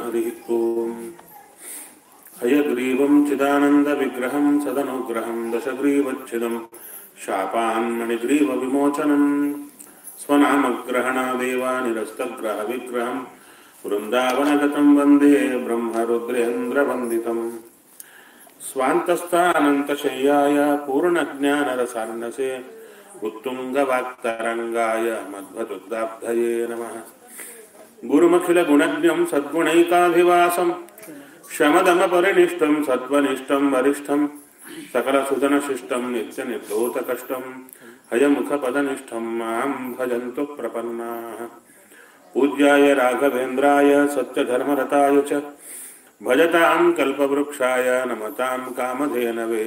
हरि ओम् हयग्रीवं चिदानन्दविग्रहं सदनुग्रहं दशग्रीवच्छिदं शापान्मणिग्रीवविमोचनं स्वनामग्रहणादेव निरस्तग्रहविग्रहं वृन्दावनगतं वन्दे ब्रह्मरुद्रेन्द्रवन्दितम् स्वान्तस्थानन्तशय्याय पूर्णज्ञानरसार्णसे उत्तुङ्गवाक्तरङ्गाय मध्वदुग्धाब्धये नमः गुरुमखिलगुणज्ञं सद्गुणैकाभिवासं शमदमपरिनिष्टं सत्त्वनिष्ठं वरिष्ठं सकलसुजनशिष्टं नित्यनिर्धोतकष्टं हयमुखपदनिष्ठं मां भजन्तु प्रपन्नाः पूज्याय राघवेन्द्राय सत्यधर्मरताय च भजतां कल्पवृक्षाय नमतां कामधेनवे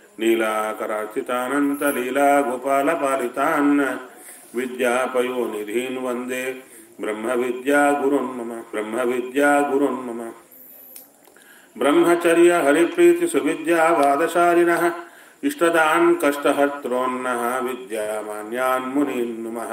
नीलाकरार्चितानन्तलीलागोपालपालितान् विद्यापयोनिधीन् वन्दे ब्रह्मविद्यागुरुन् मम ब्रह्मविद्यागुरुन् मम ब्रह्मचर्य हरिप्रीतिसुविद्यावादशालिनः इष्टदान् कष्टहर्त्रोन्नः विद्यामान्यान् मुनीन् नुमः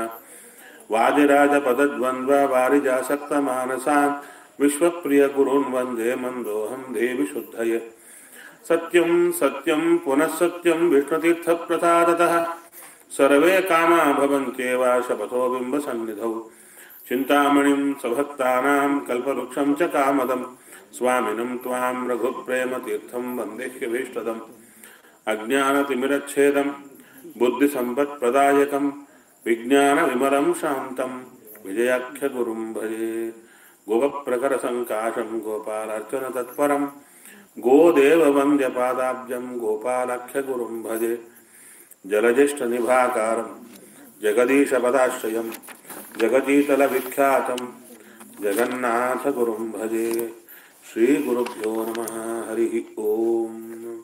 वादिराजपदद्वन्द्ववारिजासक्तमानसान् विश्वप्रियगुरून् वन्दे मन्दोऽहं देवि शुद्धये सत्यं सत्यं पुनः सत्यं विष्णुतीर्थप्रसादतः सर्वे कामा भवन्त्येव शपथो बिम्बसन्निधौ चिन्तामणिं स्वभक्तानां कल्पवृक्षं च कामदं स्वामिनं त्वां रघुप्रेमतीर्थं वन्देह्यभीष्टदम् अज्ञानतिमिरच्छेदं बुद्धिसम्पत्प्रदायकं विज्ञानविमलं शान्तं विजयाख्यगुरुं भजे गोपप्रकरसङ्काशं गोपालार्चनतत्परं गोदेववन्द्यपादाब्जं गोपालाख्यगुरुं भजे जलज्येष्ठनिभाकारं जगदीशपदाश्रयं जगतीतलविख्यातं जगन्नाथगुरुं भजे श्रीगुरुभ्यो नमः हरिः ओम्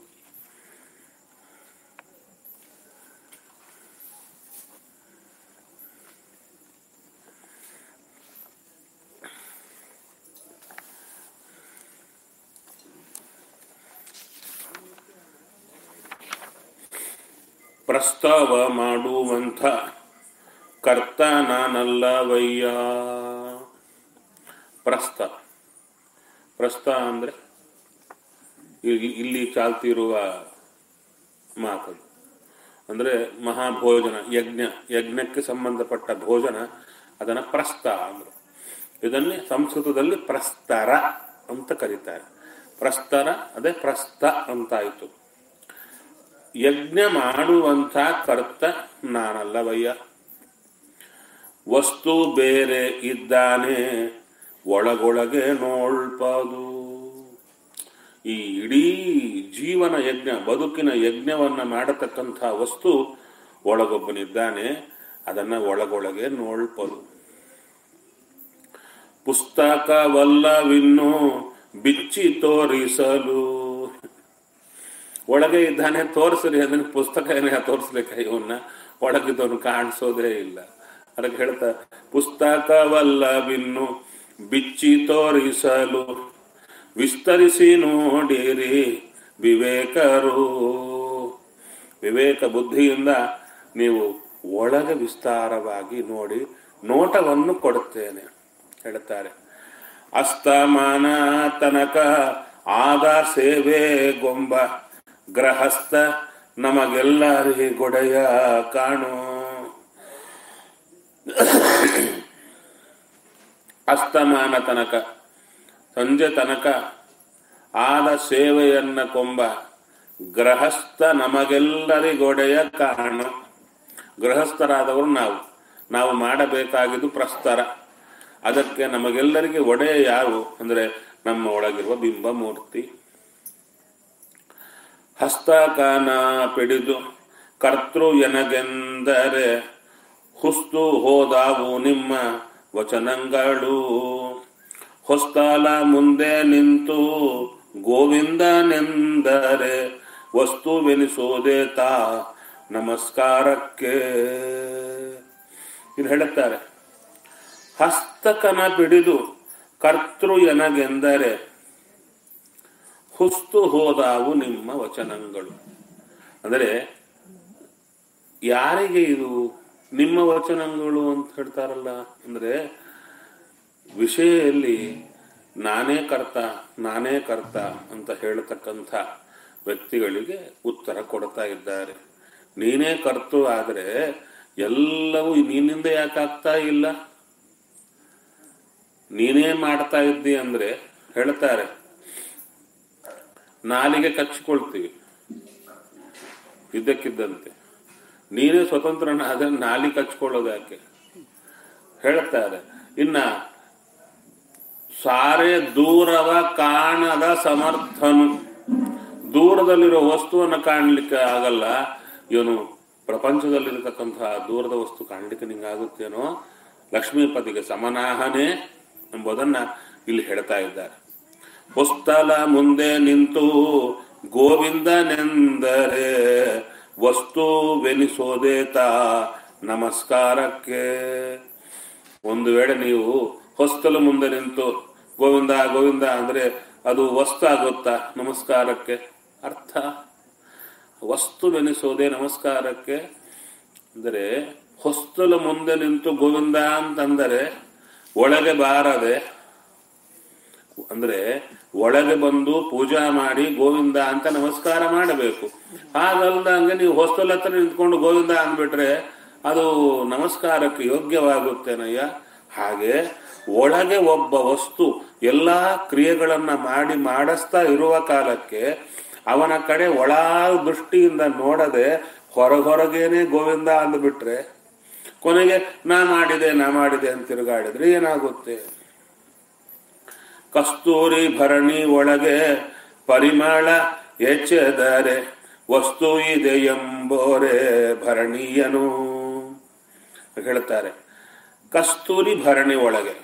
ಪ್ರಸ್ತಾವ ಮಾಡುವಂಥ ಕರ್ತ ನಾನಲ್ಲವಯ್ಯ ಪ್ರಸ್ತ ಪ್ರಸ್ತ ಅಂದ್ರೆ ಇಲ್ಲಿ- ಇಲ್ಲಿ ಚಾಲ್ತಿರುವ ಮಾತದು ಅಂದ್ರೆ ಮಹಾಭೋಜನ ಯಜ್ಞ ಯಜ್ಞಕ್ಕೆ ಸಂಬಂಧಪಟ್ಟ ಭೋಜನ ಅದನ್ನ ಪ್ರಸ್ತ ಅಂದ್ರು ಇದನ್ನೇ ಸಂಸ್ಕೃತದಲ್ಲಿ ಪ್ರಸ್ತರ ಅಂತ ಕರೀತಾರೆ ಪ್ರಸ್ತರ ಅದೇ ಪ್ರಸ್ತ ಅಂತಾಯಿತು ಯಜ್ಞ ಮಾಡುವಂಥ ಕರ್ತ ನಾನಲ್ಲವಯ್ಯ ವಸ್ತು ಬೇರೆ ಇದ್ದಾನೆ ಒಳಗೊಳಗೆ ನೋಳ್ಪದು ಈ ಇಡೀ ಜೀವನ ಯಜ್ಞ ಬದುಕಿನ ಯಜ್ಞವನ್ನ ಮಾಡತಕ್ಕಂಥ ವಸ್ತು ಒಳಗೊಬ್ಬನಿದ್ದಾನೆ ಅದನ್ನ ಒಳಗೊಳಗೆ ನೋಳ್ಪದು ಪುಸ್ತಕವಲ್ಲವಿನ್ನು ಬಿಚ್ಚಿ ತೋರಿಸಲು ಒಳಗೆ ಇದ್ದಾನೆ ತೋರಿಸ್ರಿ ಅದನ್ನ ಪುಸ್ತಕ ಏನೇ ತೋರಿಸ್ಲಿಕ್ಕೆ ಇವನ್ನ ಒಳಗಿದ್ದವನು ಕಾಣಿಸೋದೇ ಇಲ್ಲ ಅದಕ್ಕೆ ಹೇಳ್ತಾ ಪುಸ್ತಕವಲ್ಲವಿನ್ನು ಬಿಚ್ಚಿ ತೋರಿಸಲು ವಿಸ್ತರಿಸಿ ನೋಡಿರಿ ವಿವೇಕರು ವಿವೇಕ ಬುದ್ಧಿಯಿಂದ ನೀವು ಒಳಗೆ ವಿಸ್ತಾರವಾಗಿ ನೋಡಿ ನೋಟವನ್ನು ಕೊಡುತ್ತೇನೆ ಹೇಳುತ್ತಾರೆ ಅಸ್ತಮಾನ ತನಕ ಆದ ಸೇವೆ ಗೊಂಬ ಗ್ರಹಸ್ಥ ನಮಗೆಲ್ಲರಿಗೊಡೆಯ ಕಾಣು ಅಸ್ತಮಾನ ತನಕ ಸಂಜೆ ತನಕ ಆದ ಸೇವೆಯನ್ನ ಕೊಂಬ ಗೃಹಸ್ಥ ನಮಗೆಲ್ಲರಿಗೊಡೆಯ ಕಾಣು ಗೃಹಸ್ಥರಾದವರು ನಾವು ನಾವು ಮಾಡಬೇಕಾಗಿದ್ದು ಪ್ರಸ್ತರ ಅದಕ್ಕೆ ನಮಗೆಲ್ಲರಿಗೆ ಒಡೆಯ ಯಾರು ಅಂದ್ರೆ ನಮ್ಮ ಒಳಗಿರುವ ಬಿಂಬ ಮೂರ್ತಿ ಹಸ್ತಕನ ಪಿಡಿದು ಕರ್ತೃ ಎನಗೆಂದರೆ ಹುಸ್ತು ಹೋದಾವು ನಿಮ್ಮ ವಚನಗಳು ಹೊಸ್ತಾಲ ಮುಂದೆ ನಿಂತು ಗೋವಿಂದನೆಂದರೆ ವಸ್ತುವೆನಿಸೋದೇ ತಾ ನಮಸ್ಕಾರಕ್ಕೆ ಇದು ಹೇಳುತ್ತಾರೆ ಹಸ್ತಕನ ಬಿಡಿದು ಕರ್ತೃ ಎನಗೆಂದರೆ ಹುಸ್ತು ಹೋದಾವು ನಿಮ್ಮ ವಚನಗಳು ಅಂದರೆ ಯಾರಿಗೆ ಇದು ನಿಮ್ಮ ವಚನಗಳು ಅಂತ ಹೇಳ್ತಾರಲ್ಲ ಅಂದ್ರೆ ವಿಷಯಲ್ಲಿ ನಾನೇ ಕರ್ತ ನಾನೇ ಕರ್ತ ಅಂತ ಹೇಳ್ತಕ್ಕಂಥ ವ್ಯಕ್ತಿಗಳಿಗೆ ಉತ್ತರ ಕೊಡ್ತಾ ಇದ್ದಾರೆ ನೀನೇ ಕರ್ತು ಆದರೆ ಎಲ್ಲವೂ ನಿನ್ನಿಂದ ಯಾಕಾಗ್ತಾ ಇಲ್ಲ ನೀನೇ ಮಾಡ್ತಾ ಇದ್ದಿ ಅಂದ್ರೆ ಹೇಳ್ತಾರೆ ನಾಲಿಗೆ ಕಚ್ಕೊಳ್ತೀವಿ ಇದ್ದಕ್ಕಿದ್ದಂತೆ ನೀನೇ ಸ್ವತಂತ್ರನಾದ ನಾಲಿ ಕಚ್ಕೊಳ್ಳೋದು ಯಾಕೆ ಹೇಳ್ತಾರೆ ಇನ್ನ ಸಾರೆ ದೂರವ ಕಾಣದ ಸಮರ್ಥನು ದೂರದಲ್ಲಿರೋ ವಸ್ತುವನ್ನು ಕಾಣಲಿಕ್ಕೆ ಆಗಲ್ಲ ಇವನು ಪ್ರಪಂಚದಲ್ಲಿರತಕ್ಕಂತಹ ದೂರದ ವಸ್ತು ಕಾಣಲಿಕ್ಕೆ ನಿಂಗಾಗುತ್ತೇನೋ ಲಕ್ಷ್ಮೀಪತಿಗೆ ಸಮನಾಹನೇ ಎಂಬುದನ್ನ ಇಲ್ಲಿ ಹೇಳ್ತಾ ಇದ್ದಾರೆ ಹೊಸ್ತಲ ಮುಂದೆ ನಿಂತು ಗೋವಿಂದನೆಂದರೆ ವಸ್ತುವೆನಿಸೋದೇತ ನಮಸ್ಕಾರಕ್ಕೆ ಒಂದು ವೇಳೆ ನೀವು ಹೊಸ್ತಲು ಮುಂದೆ ನಿಂತು ಗೋವಿಂದ ಗೋವಿಂದ ಅಂದ್ರೆ ಅದು ವಸ್ತು ಆಗುತ್ತಾ ನಮಸ್ಕಾರಕ್ಕೆ ಅರ್ಥ ವಸ್ತುವೆನಿಸೋದೇ ನಮಸ್ಕಾರಕ್ಕೆ ಅಂದರೆ ಹೊಸ್ತಲು ಮುಂದೆ ನಿಂತು ಗೋವಿಂದ ಅಂತಂದರೆ ಒಳಗೆ ಬಾರದೆ ಅಂದ್ರೆ ಒಳಗೆ ಬಂದು ಪೂಜಾ ಮಾಡಿ ಗೋವಿಂದ ಅಂತ ನಮಸ್ಕಾರ ಮಾಡಬೇಕು ಹಾಗಲ್ದಂಗೆ ನೀವು ಹೊಸ್ತಲ ಹತ್ರ ನಿಂತ್ಕೊಂಡು ಗೋವಿಂದ ಅಂದ್ಬಿಟ್ರೆ ಅದು ನಮಸ್ಕಾರಕ್ಕೆ ಯೋಗ್ಯವಾಗುತ್ತೇನಯ್ಯ ಹಾಗೆ ಒಳಗೆ ಒಬ್ಬ ವಸ್ತು ಎಲ್ಲಾ ಕ್ರಿಯೆಗಳನ್ನ ಮಾಡಿ ಮಾಡಿಸ್ತಾ ಇರುವ ಕಾಲಕ್ಕೆ ಅವನ ಕಡೆ ಒಳ ದೃಷ್ಟಿಯಿಂದ ನೋಡದೆ ಹೊರ ಹೊರಗೇನೆ ಗೋವಿಂದ ಅಂದ್ಬಿಟ್ರೆ ಕೊನೆಗೆ ನಾ ಮಾಡಿದೆ ನಾ ಮಾಡಿದೆ ಅಂತ ತಿರುಗಾಡಿದ್ರೆ ಏನಾಗುತ್ತೆ ಕಸ್ತೂರಿ ಭರಣಿ ಒಳಗೆ ಪರಿಮಳ ಎಚ್ಚೆದರೆ ವಸ್ತು ಇದೆ ಎಂಬೋರೆ ಭರಣಿಯನು ಹೇಳ್ತಾರೆ ಕಸ್ತೂರಿ ಭರಣಿ ಒಳಗೆ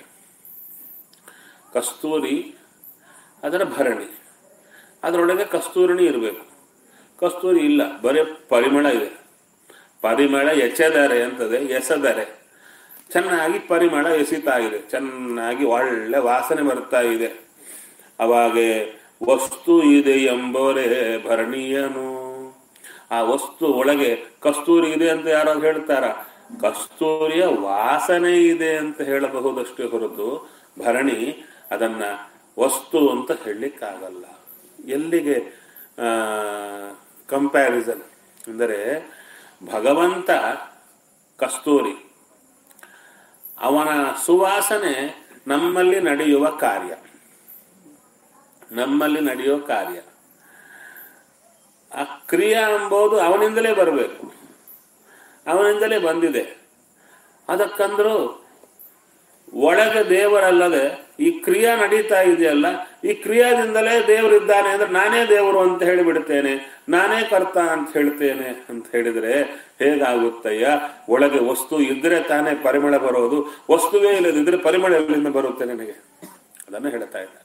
ಕಸ್ತೂರಿ ಅದರ ಭರಣಿ ಅದರೊಳಗೆ ಕಸ್ತೂರಿಣಿ ಇರಬೇಕು ಕಸ್ತೂರಿ ಇಲ್ಲ ಬರೀ ಪರಿಮಳ ಇದೆ ಪರಿಮಳ ಎಚ್ಚೆದರೆ ಅಂತದೆ ಎಸೆದರೆ ಚೆನ್ನಾಗಿ ಪರಿಮಳ ಎಸಿತಾ ಇದೆ ಚೆನ್ನಾಗಿ ಒಳ್ಳೆ ವಾಸನೆ ಬರ್ತಾ ಇದೆ ಅವಾಗೆ ವಸ್ತು ಇದೆ ಎಂಬೋರೆ ಭರಣೀಯನು ಆ ವಸ್ತು ಒಳಗೆ ಕಸ್ತೂರಿ ಇದೆ ಅಂತ ಯಾರೋ ಹೇಳ್ತಾರ ಕಸ್ತೂರಿಯ ವಾಸನೆ ಇದೆ ಅಂತ ಹೇಳಬಹುದಷ್ಟೇ ಹೊರತು ಭರಣಿ ಅದನ್ನ ವಸ್ತು ಅಂತ ಹೇಳಲಿಕ್ಕಾಗಲ್ಲ ಎಲ್ಲಿಗೆ ಕಂಪ್ಯಾರಿಸನ್ ಅಂದರೆ ಭಗವಂತ ಕಸ್ತೂರಿ ಅವನ ಸುವಾಸನೆ ನಮ್ಮಲ್ಲಿ ನಡೆಯುವ ಕಾರ್ಯ ನಮ್ಮಲ್ಲಿ ನಡೆಯುವ ಕಾರ್ಯ ಆ ಕ್ರಿಯಾ ಎಂಬುದು ಅವನಿಂದಲೇ ಬರಬೇಕು ಅವನಿಂದಲೇ ಬಂದಿದೆ ಅದಕ್ಕಂದ್ರು ಒಳಗೆ ದೇವರಲ್ಲದೆ ಈ ಕ್ರಿಯಾ ನಡೀತಾ ಇದೆಯಲ್ಲ ಈ ಕ್ರಿಯಾದಿಂದಲೇ ದೇವರಿದ್ದಾನೆ ಅಂದ್ರೆ ನಾನೇ ದೇವರು ಅಂತ ಹೇಳಿಬಿಡ್ತೇನೆ ನಾನೇ ಕರ್ತ ಅಂತ ಹೇಳ್ತೇನೆ ಅಂತ ಹೇಳಿದ್ರೆ ಹೇಗಾಗುತ್ತಯ್ಯ ಒಳಗೆ ವಸ್ತು ಇದ್ರೆ ತಾನೇ ಪರಿಮಳ ಬರೋದು ವಸ್ತುವೇ ಇಲ್ಲದಿದ್ರೆ ಪರಿಮಳ ಎಲ್ಲಿಂದ ಬರುತ್ತೆ ನನಗೆ ಅದನ್ನು ಹೇಳ್ತಾ ಇದ್ದಾರೆ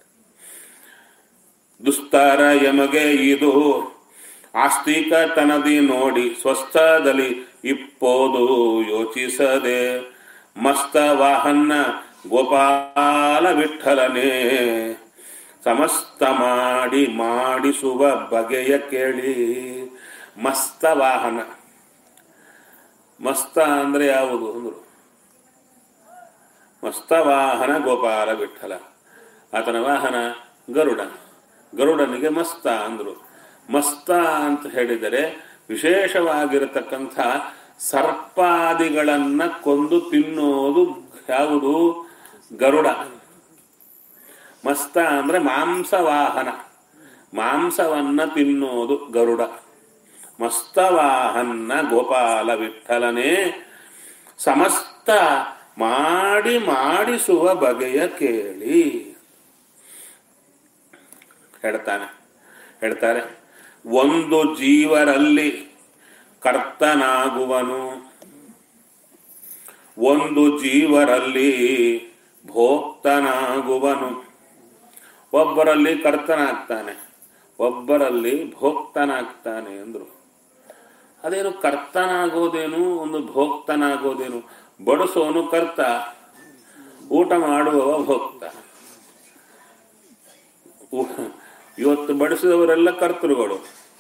ದುಸ್ತಾರ ಯಮಗೆ ಇದು ಆಸ್ತಿಕತನದಿ ನೋಡಿ ಸ್ವಸ್ಥದಲ್ಲಿ ಇಪ್ಪೋದು ಯೋಚಿಸದೆ ಮಸ್ತ ವಾಹನ ಗೋಪಾಲ ವಿಠಲನೇ ಸಮಸ್ತ ಮಾಡಿ ಮಾಡಿಸುವ ಬಗೆಯ ಕೇಳಿ ಮಸ್ತ ವಾಹನ ಮಸ್ತ ಅಂದ್ರೆ ಯಾವುದು ಅಂದ್ರು ಮಸ್ತ ವಾಹನ ಗೋಪಾಲ ವಿಠಲ ಆತನ ವಾಹನ ಗರುಡ ಗರುಡನಿಗೆ ಮಸ್ತ ಅಂದ್ರು ಮಸ್ತ ಅಂತ ಹೇಳಿದರೆ ವಿಶೇಷವಾಗಿರತಕ್ಕಂಥ ಸರ್ಪಾದಿಗಳನ್ನ ಕೊಂದು ತಿನ್ನೋದು ಯಾವುದು ಗರುಡ ಮಸ್ತ ಅಂದ್ರೆ ಮಾಂಸವಾಹನ ಮಾಂಸವನ್ನ ತಿನ್ನೋದು ಗರುಡ ಮಸ್ತವಾಹನ್ನ ಗೋಪಾಲ ವಿಠಲನೇ ಸಮಸ್ತ ಮಾಡಿ ಮಾಡಿಸುವ ಬಗೆಯ ಕೇಳಿ ಹೇಳ್ತಾನೆ ಹೇಳ್ತಾರೆ ಒಂದು ಜೀವರಲ್ಲಿ ಕರ್ತನಾಗುವನು ಒಂದು ಜೀವರಲ್ಲಿ ಭೋಕ್ತನಾಗುವನು ಒಬ್ಬರಲ್ಲಿ ಕರ್ತನಾಗ್ತಾನೆ ಒಬ್ಬರಲ್ಲಿ ಭೋಕ್ತನಾಗ್ತಾನೆ ಅಂದ್ರು ಅದೇನು ಕರ್ತನಾಗೋದೇನು ಒಂದು ಭೋಕ್ತನಾಗೋದೇನು ಬಡಿಸೋನು ಕರ್ತ ಊಟ ಮಾಡುವವ ಭೋಕ್ತ ಇವತ್ತು ಬಡಿಸಿದವರೆಲ್ಲ ಕರ್ತೃಗಳು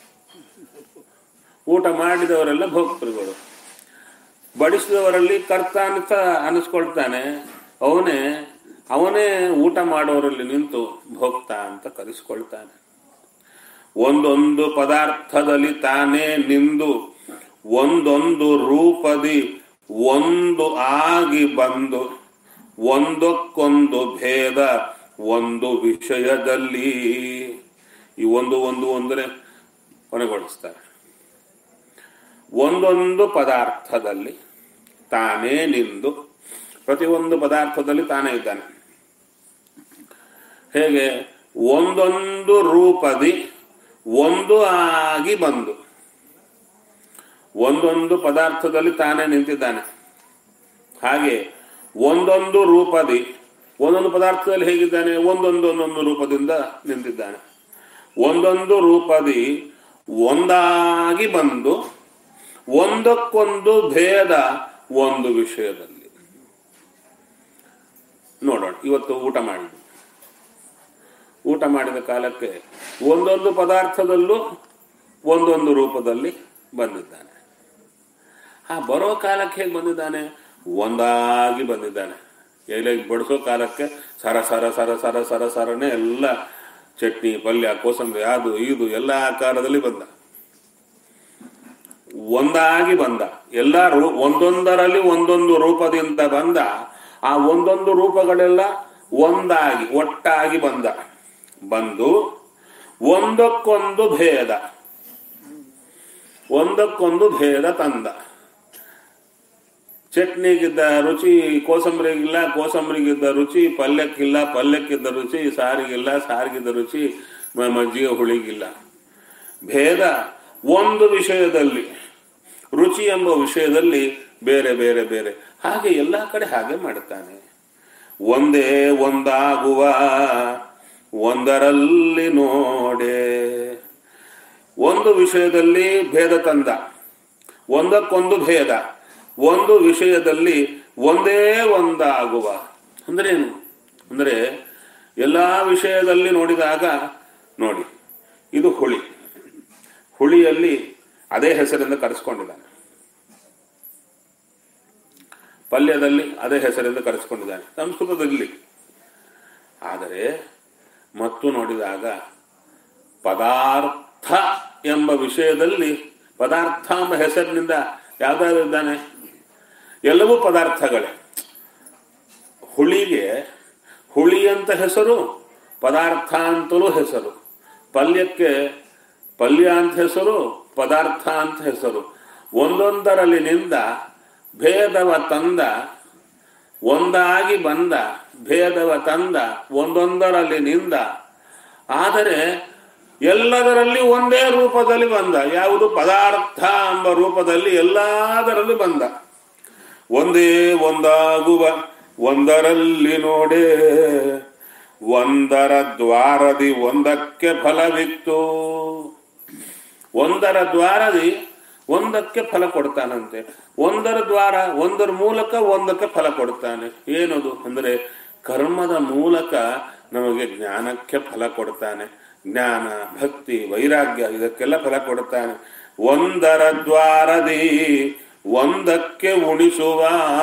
ಊಟ ಮಾಡಿದವರೆಲ್ಲ ಭೋಕ್ತೃಗಳು ಬಡಿಸಿದವರಲ್ಲಿ ಕರ್ತ ಅಂತ ಅನಿಸ್ಕೊಳ್ತಾನೆ ಅವನೇ ಅವನೇ ಊಟ ಮಾಡೋರಲ್ಲಿ ನಿಂತು ಭೋಕ್ತ ಅಂತ ಕರೆಸಿಕೊಳ್ತಾನೆ ಒಂದೊಂದು ಪದಾರ್ಥದಲ್ಲಿ ತಾನೇ ನಿಂದು ಒಂದೊಂದು ರೂಪದಿ ಒಂದು ಆಗಿ ಬಂದು ಒಂದಕ್ಕೊಂದು ಭೇದ ಒಂದು ವಿಷಯದಲ್ಲಿ ಈ ಒಂದು ಒಂದು ಅಂದರೆ ಕೊನೆಗೊಳಿಸ್ತಾರೆ ಒಂದೊಂದು ಪದಾರ್ಥದಲ್ಲಿ ತಾನೇ ನಿಂದು ಪ್ರತಿಯೊಂದು ಪದಾರ್ಥದಲ್ಲಿ ತಾನೇ ಇದ್ದಾನೆ ಹೇಗೆ ಒಂದೊಂದು ರೂಪದಿ ಒಂದು ಆಗಿ ಬಂದು ಒಂದೊಂದು ಪದಾರ್ಥದಲ್ಲಿ ತಾನೇ ನಿಂತಿದ್ದಾನೆ ಹಾಗೆ ಒಂದೊಂದು ರೂಪದಿ ಒಂದೊಂದು ಪದಾರ್ಥದಲ್ಲಿ ಹೇಗಿದ್ದಾನೆ ಒಂದೊಂದು ಒಂದೊಂದು ರೂಪದಿಂದ ನಿಂತಿದ್ದಾನೆ ಒಂದೊಂದು ರೂಪದಿ ಒಂದಾಗಿ ಬಂದು ಒಂದಕ್ಕೊಂದು ಭೇದ ಒಂದು ವಿಷಯದಲ್ಲಿ ನೋಡೋಣ ಇವತ್ತು ಊಟ ಮಾಡಿದ್ವಿ ಊಟ ಮಾಡಿದ ಕಾಲಕ್ಕೆ ಒಂದೊಂದು ಪದಾರ್ಥದಲ್ಲೂ ಒಂದೊಂದು ರೂಪದಲ್ಲಿ ಬಂದಿದ್ದಾನೆ ಆ ಬರೋ ಕಾಲಕ್ಕೆ ಹೇಗೆ ಬಂದಿದ್ದಾನೆ ಒಂದಾಗಿ ಬಂದಿದ್ದಾನೆ ಎಲೆಗೆ ಬಡಿಸೋ ಕಾಲಕ್ಕೆ ಸರ ಸರ ಸರ ಸರ ಸರ ಸರನೇ ಎಲ್ಲ ಚಟ್ನಿ ಪಲ್ಯ ಕೋಸಂಬರಿ ಅದು ಇದು ಎಲ್ಲ ಆಕಾರದಲ್ಲಿ ಬಂದ ಒಂದಾಗಿ ಬಂದ ಎಲ್ಲ ರೂ ಒಂದೊಂದರಲ್ಲಿ ಒಂದೊಂದು ರೂಪದಿಂದ ಬಂದ ಆ ಒಂದೊಂದು ರೂಪಗಳೆಲ್ಲ ಒಂದಾಗಿ ಒಟ್ಟಾಗಿ ಬಂದ ಬಂದು ಒಂದಕ್ಕೊಂದು ಭೇದ ಒಂದಕ್ಕೊಂದು ಭೇದ ತಂದ ಚಟ್ನಿಗಿದ್ದ ರುಚಿ ಕೋಸಂಬರಿಗಿಲ್ಲ ಕೋಸಂಬರಿಗಿದ್ದ ರುಚಿ ಪಲ್ಯಕ್ಕಿಲ್ಲ ಪಲ್ಯಕ್ಕಿದ್ದ ರುಚಿ ಸಾರಿಗಿಲ್ಲ ಸಾರಿಗಿದ್ದ ರುಚಿ ಮ- ಮಜ್ಜಿಗೆ ಹುಳಿಗಿಲ್ಲ ಭೇದ ಒಂದು ವಿಷಯದಲ್ಲಿ ರುಚಿ ಎಂಬ ವಿಷಯದಲ್ಲಿ ಬೇರೆ ಬೇರೆ ಬೇರೆ ಹಾಗೆ ಎಲ್ಲ ಕಡೆ ಹಾಗೆ ಮಾಡುತ್ತಾನೆ ಒಂದೇ ಒಂದಾಗುವ ಒಂದರಲ್ಲಿ ನೋಡೆ ಒಂದು ವಿಷಯದಲ್ಲಿ ಭೇದ ತಂದ ಒಂದಕ್ಕೊಂದು ಭೇದ ಒಂದು ವಿಷಯದಲ್ಲಿ ಒಂದೇ ಒಂದಾಗುವ ಅಂದ್ರೆ ಏನು ಅಂದ್ರೆ ಎಲ್ಲಾ ವಿಷಯದಲ್ಲಿ ನೋಡಿದಾಗ ನೋಡಿ ಇದು ಹುಳಿ ಹುಳಿಯಲ್ಲಿ ಅದೇ ಹೆಸರಿಂದ ಕರೆಸ್ಕೊಂಡಿದ್ದಾನೆ ಪಲ್ಯದಲ್ಲಿ ಅದೇ ಹೆಸರಿಂದ ಕರೆಸ್ಕೊಂಡಿದ್ದಾನೆ ಸಂಸ್ಕೃತದಲ್ಲಿ ಆದರೆ ಮತ್ತು ನೋಡಿದಾಗ ಪದಾರ್ಥ ಎಂಬ ವಿಷಯದಲ್ಲಿ ಪದಾರ್ಥ ಎಂಬ ಹೆಸರಿನಿಂದ ಯಾವ್ದಾದ್ರು ಇದ್ದಾನೆ ಎಲ್ಲವೂ ಪದಾರ್ಥಗಳೇ ಹುಳಿಗೆ ಹುಳಿ ಅಂತ ಹೆಸರು ಪದಾರ್ಥ ಅಂತಲೂ ಹೆಸರು ಪಲ್ಯಕ್ಕೆ ಪಲ್ಯ ಅಂತ ಹೆಸರು ಪದಾರ್ಥ ಅಂತ ಹೆಸರು ಒಂದೊಂದರಲ್ಲಿ ನಿಂದ ಭೇದವ ತಂದ ಒಂದಾಗಿ ಬಂದ ಭೇದವ ತಂದ ಒಂದೊಂದರಲ್ಲಿ ನಿಂದ ಆದರೆ ಎಲ್ಲದರಲ್ಲಿ ಒಂದೇ ರೂಪದಲ್ಲಿ ಬಂದ ಯಾವುದು ಪದಾರ್ಥ ಎಂಬ ರೂಪದಲ್ಲಿ ಎಲ್ಲದರಲ್ಲಿ ಬಂದ ಒಂದೇ ಒಂದಾಗುವ ಒಂದರಲ್ಲಿ ನೋಡೆ ಒಂದರ ದ್ವಾರದಿ ಒಂದಕ್ಕೆ ಫಲವಿತ್ತು ಒಂದರ ದ್ವಾರದಿ ಒಂದಕ್ಕೆ ಫಲ ಕೊಡ್ತಾನಂತೆ ಒಂದರ ದ್ವಾರ ಒಂದರ ಮೂಲಕ ಒಂದಕ್ಕೆ ಫಲ ಕೊಡ್ತಾನೆ ಏನದು ಅಂದ್ರೆ ಕರ್ಮದ ಮೂಲಕ ನಮಗೆ ಜ್ಞಾನಕ್ಕೆ ಫಲ ಕೊಡ್ತಾನೆ ಜ್ಞಾನ ಭಕ್ತಿ ವೈರಾಗ್ಯ ಇದಕ್ಕೆಲ್ಲ ಫಲ ಕೊಡ್ತಾನೆ ಒಂದರ ದ್ವಾರದಿ ಒಂದಕ್ಕೆ ಉಣಿಸುವ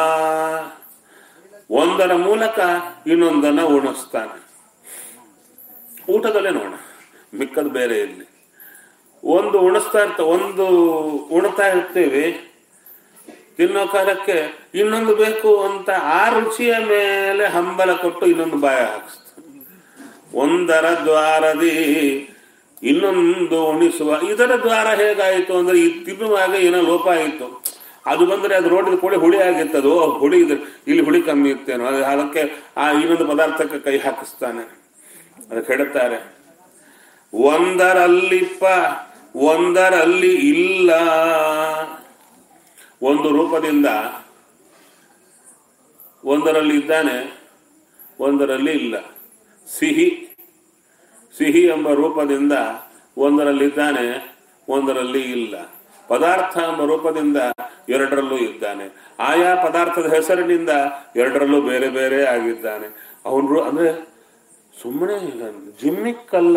ಒಂದರ ಮೂಲಕ ಇನ್ನೊಂದನ್ನ ಉಣಿಸ್ತಾನೆ ಊಟದಲ್ಲೇ ನೋಡ ಮಿಕ್ಕದು ಬೇರೆ ಇಲ್ಲಿ ಒಂದು ಉಣಿಸ್ತಾ ಇರ್ತ ಒಂದು ಉಣ್ತಾ ಇರ್ತೀವಿ ತಿನ್ನೋ ಕಾಲಕ್ಕೆ ಇನ್ನೊಂದು ಬೇಕು ಅಂತ ಆ ರುಚಿಯ ಮೇಲೆ ಹಂಬಲ ಕೊಟ್ಟು ಇನ್ನೊಂದು ಬಾಯ ಹಾಕಿಸ್ತಾನೆ ಒಂದರ ದ್ವಾರದಿ ಇನ್ನೊಂದು ಉಣಿಸುವ ಇದರ ದ್ವಾರ ಹೇಗಾಯಿತು ಅಂದ್ರೆ ಈ ತಿನ್ನುವಾಗ ಏನೋ ಲೋಪ ಆಯಿತು ಅದು ಬಂದ್ರೆ ಅದು ರೋಡಿನ ಕೂಡಿ ಹುಳಿ ಆಗಿತ್ತದು ಓ, ಹುಳಿ ಇದೆ ಇಲ್ಲಿ ಹುಳಿ ಕಮ್ಮಿ ಇತ್ತೇನೋ ಅದು ಅದಕ್ಕೆ ಆ ಇನ್ನೊಂದು ಪದಾರ್ಥಕ್ಕೆ ಕೈ ಹಾಕಿಸ್ತಾನೆ ಅದಕ್ಕೆ ಹೇಳುತ್ತಾರೆ ಒಂದರಲ್ಲಿಪ್ಪ ಒಂದರಲ್ಲಿ ಇಲ್ಲ ಒಂದು ರೂಪದಿಂದ ಒಂದರಲ್ಲಿ ಇದ್ದಾನೆ ಒಂದರಲ್ಲಿ ಇಲ್ಲ ಸಿಹಿ ಸಿಹಿ ಎಂಬ ರೂಪದಿಂದ ಒಂದರಲ್ಲಿದ್ದಾನೆ ಒಂದರಲ್ಲಿ ಇಲ್ಲ ಪದಾರ್ಥ ಎಂಬ ರೂಪದಿಂದ ಎರಡರಲ್ಲೂ ಇದ್ದಾನೆ ಆಯಾ ಪದಾರ್ಥದ ಹೆಸರಿನಿಂದ ಎರಡರಲ್ಲೂ ಬೇರೆ ಬೇರೆ ಆಗಿದ್ದಾನೆ ಅವನು ಅಂದ್ರೆ ಸುಮ್ಮನೆ ಜಿಮ್ಮಿಕ್ಕಲ್ಲ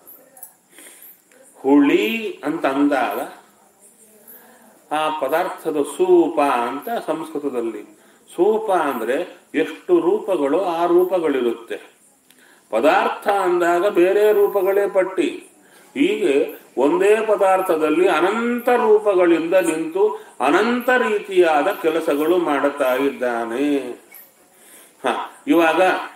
ಹುಳಿ ಅಂತ ಅಂದಾಗ ಆ ಪದಾರ್ಥದ ಸೂಪ ಅಂತ ಸಂಸ್ಕೃತದಲ್ಲಿ ಸೂಪ ಅಂದ್ರೆ ಎಷ್ಟು ರೂಪಗಳು ಆ ರೂಪಗಳಿರುತ್ತೆ ಪದಾರ್ಥ ಅಂದಾಗ ಬೇರೆ ರೂಪಗಳೇ ಪಟ್ಟಿ ಹೀಗೆ ಒಂದೇ ಪದಾರ್ಥದಲ್ಲಿ ಅನಂತ ರೂಪಗಳಿಂದ ನಿಂತು ಅನಂತ ರೀತಿಯಾದ ಕೆಲಸಗಳು ಮಾಡುತ್ತಾ ಇದ್ದಾನೆ ಹ ಇವಾಗ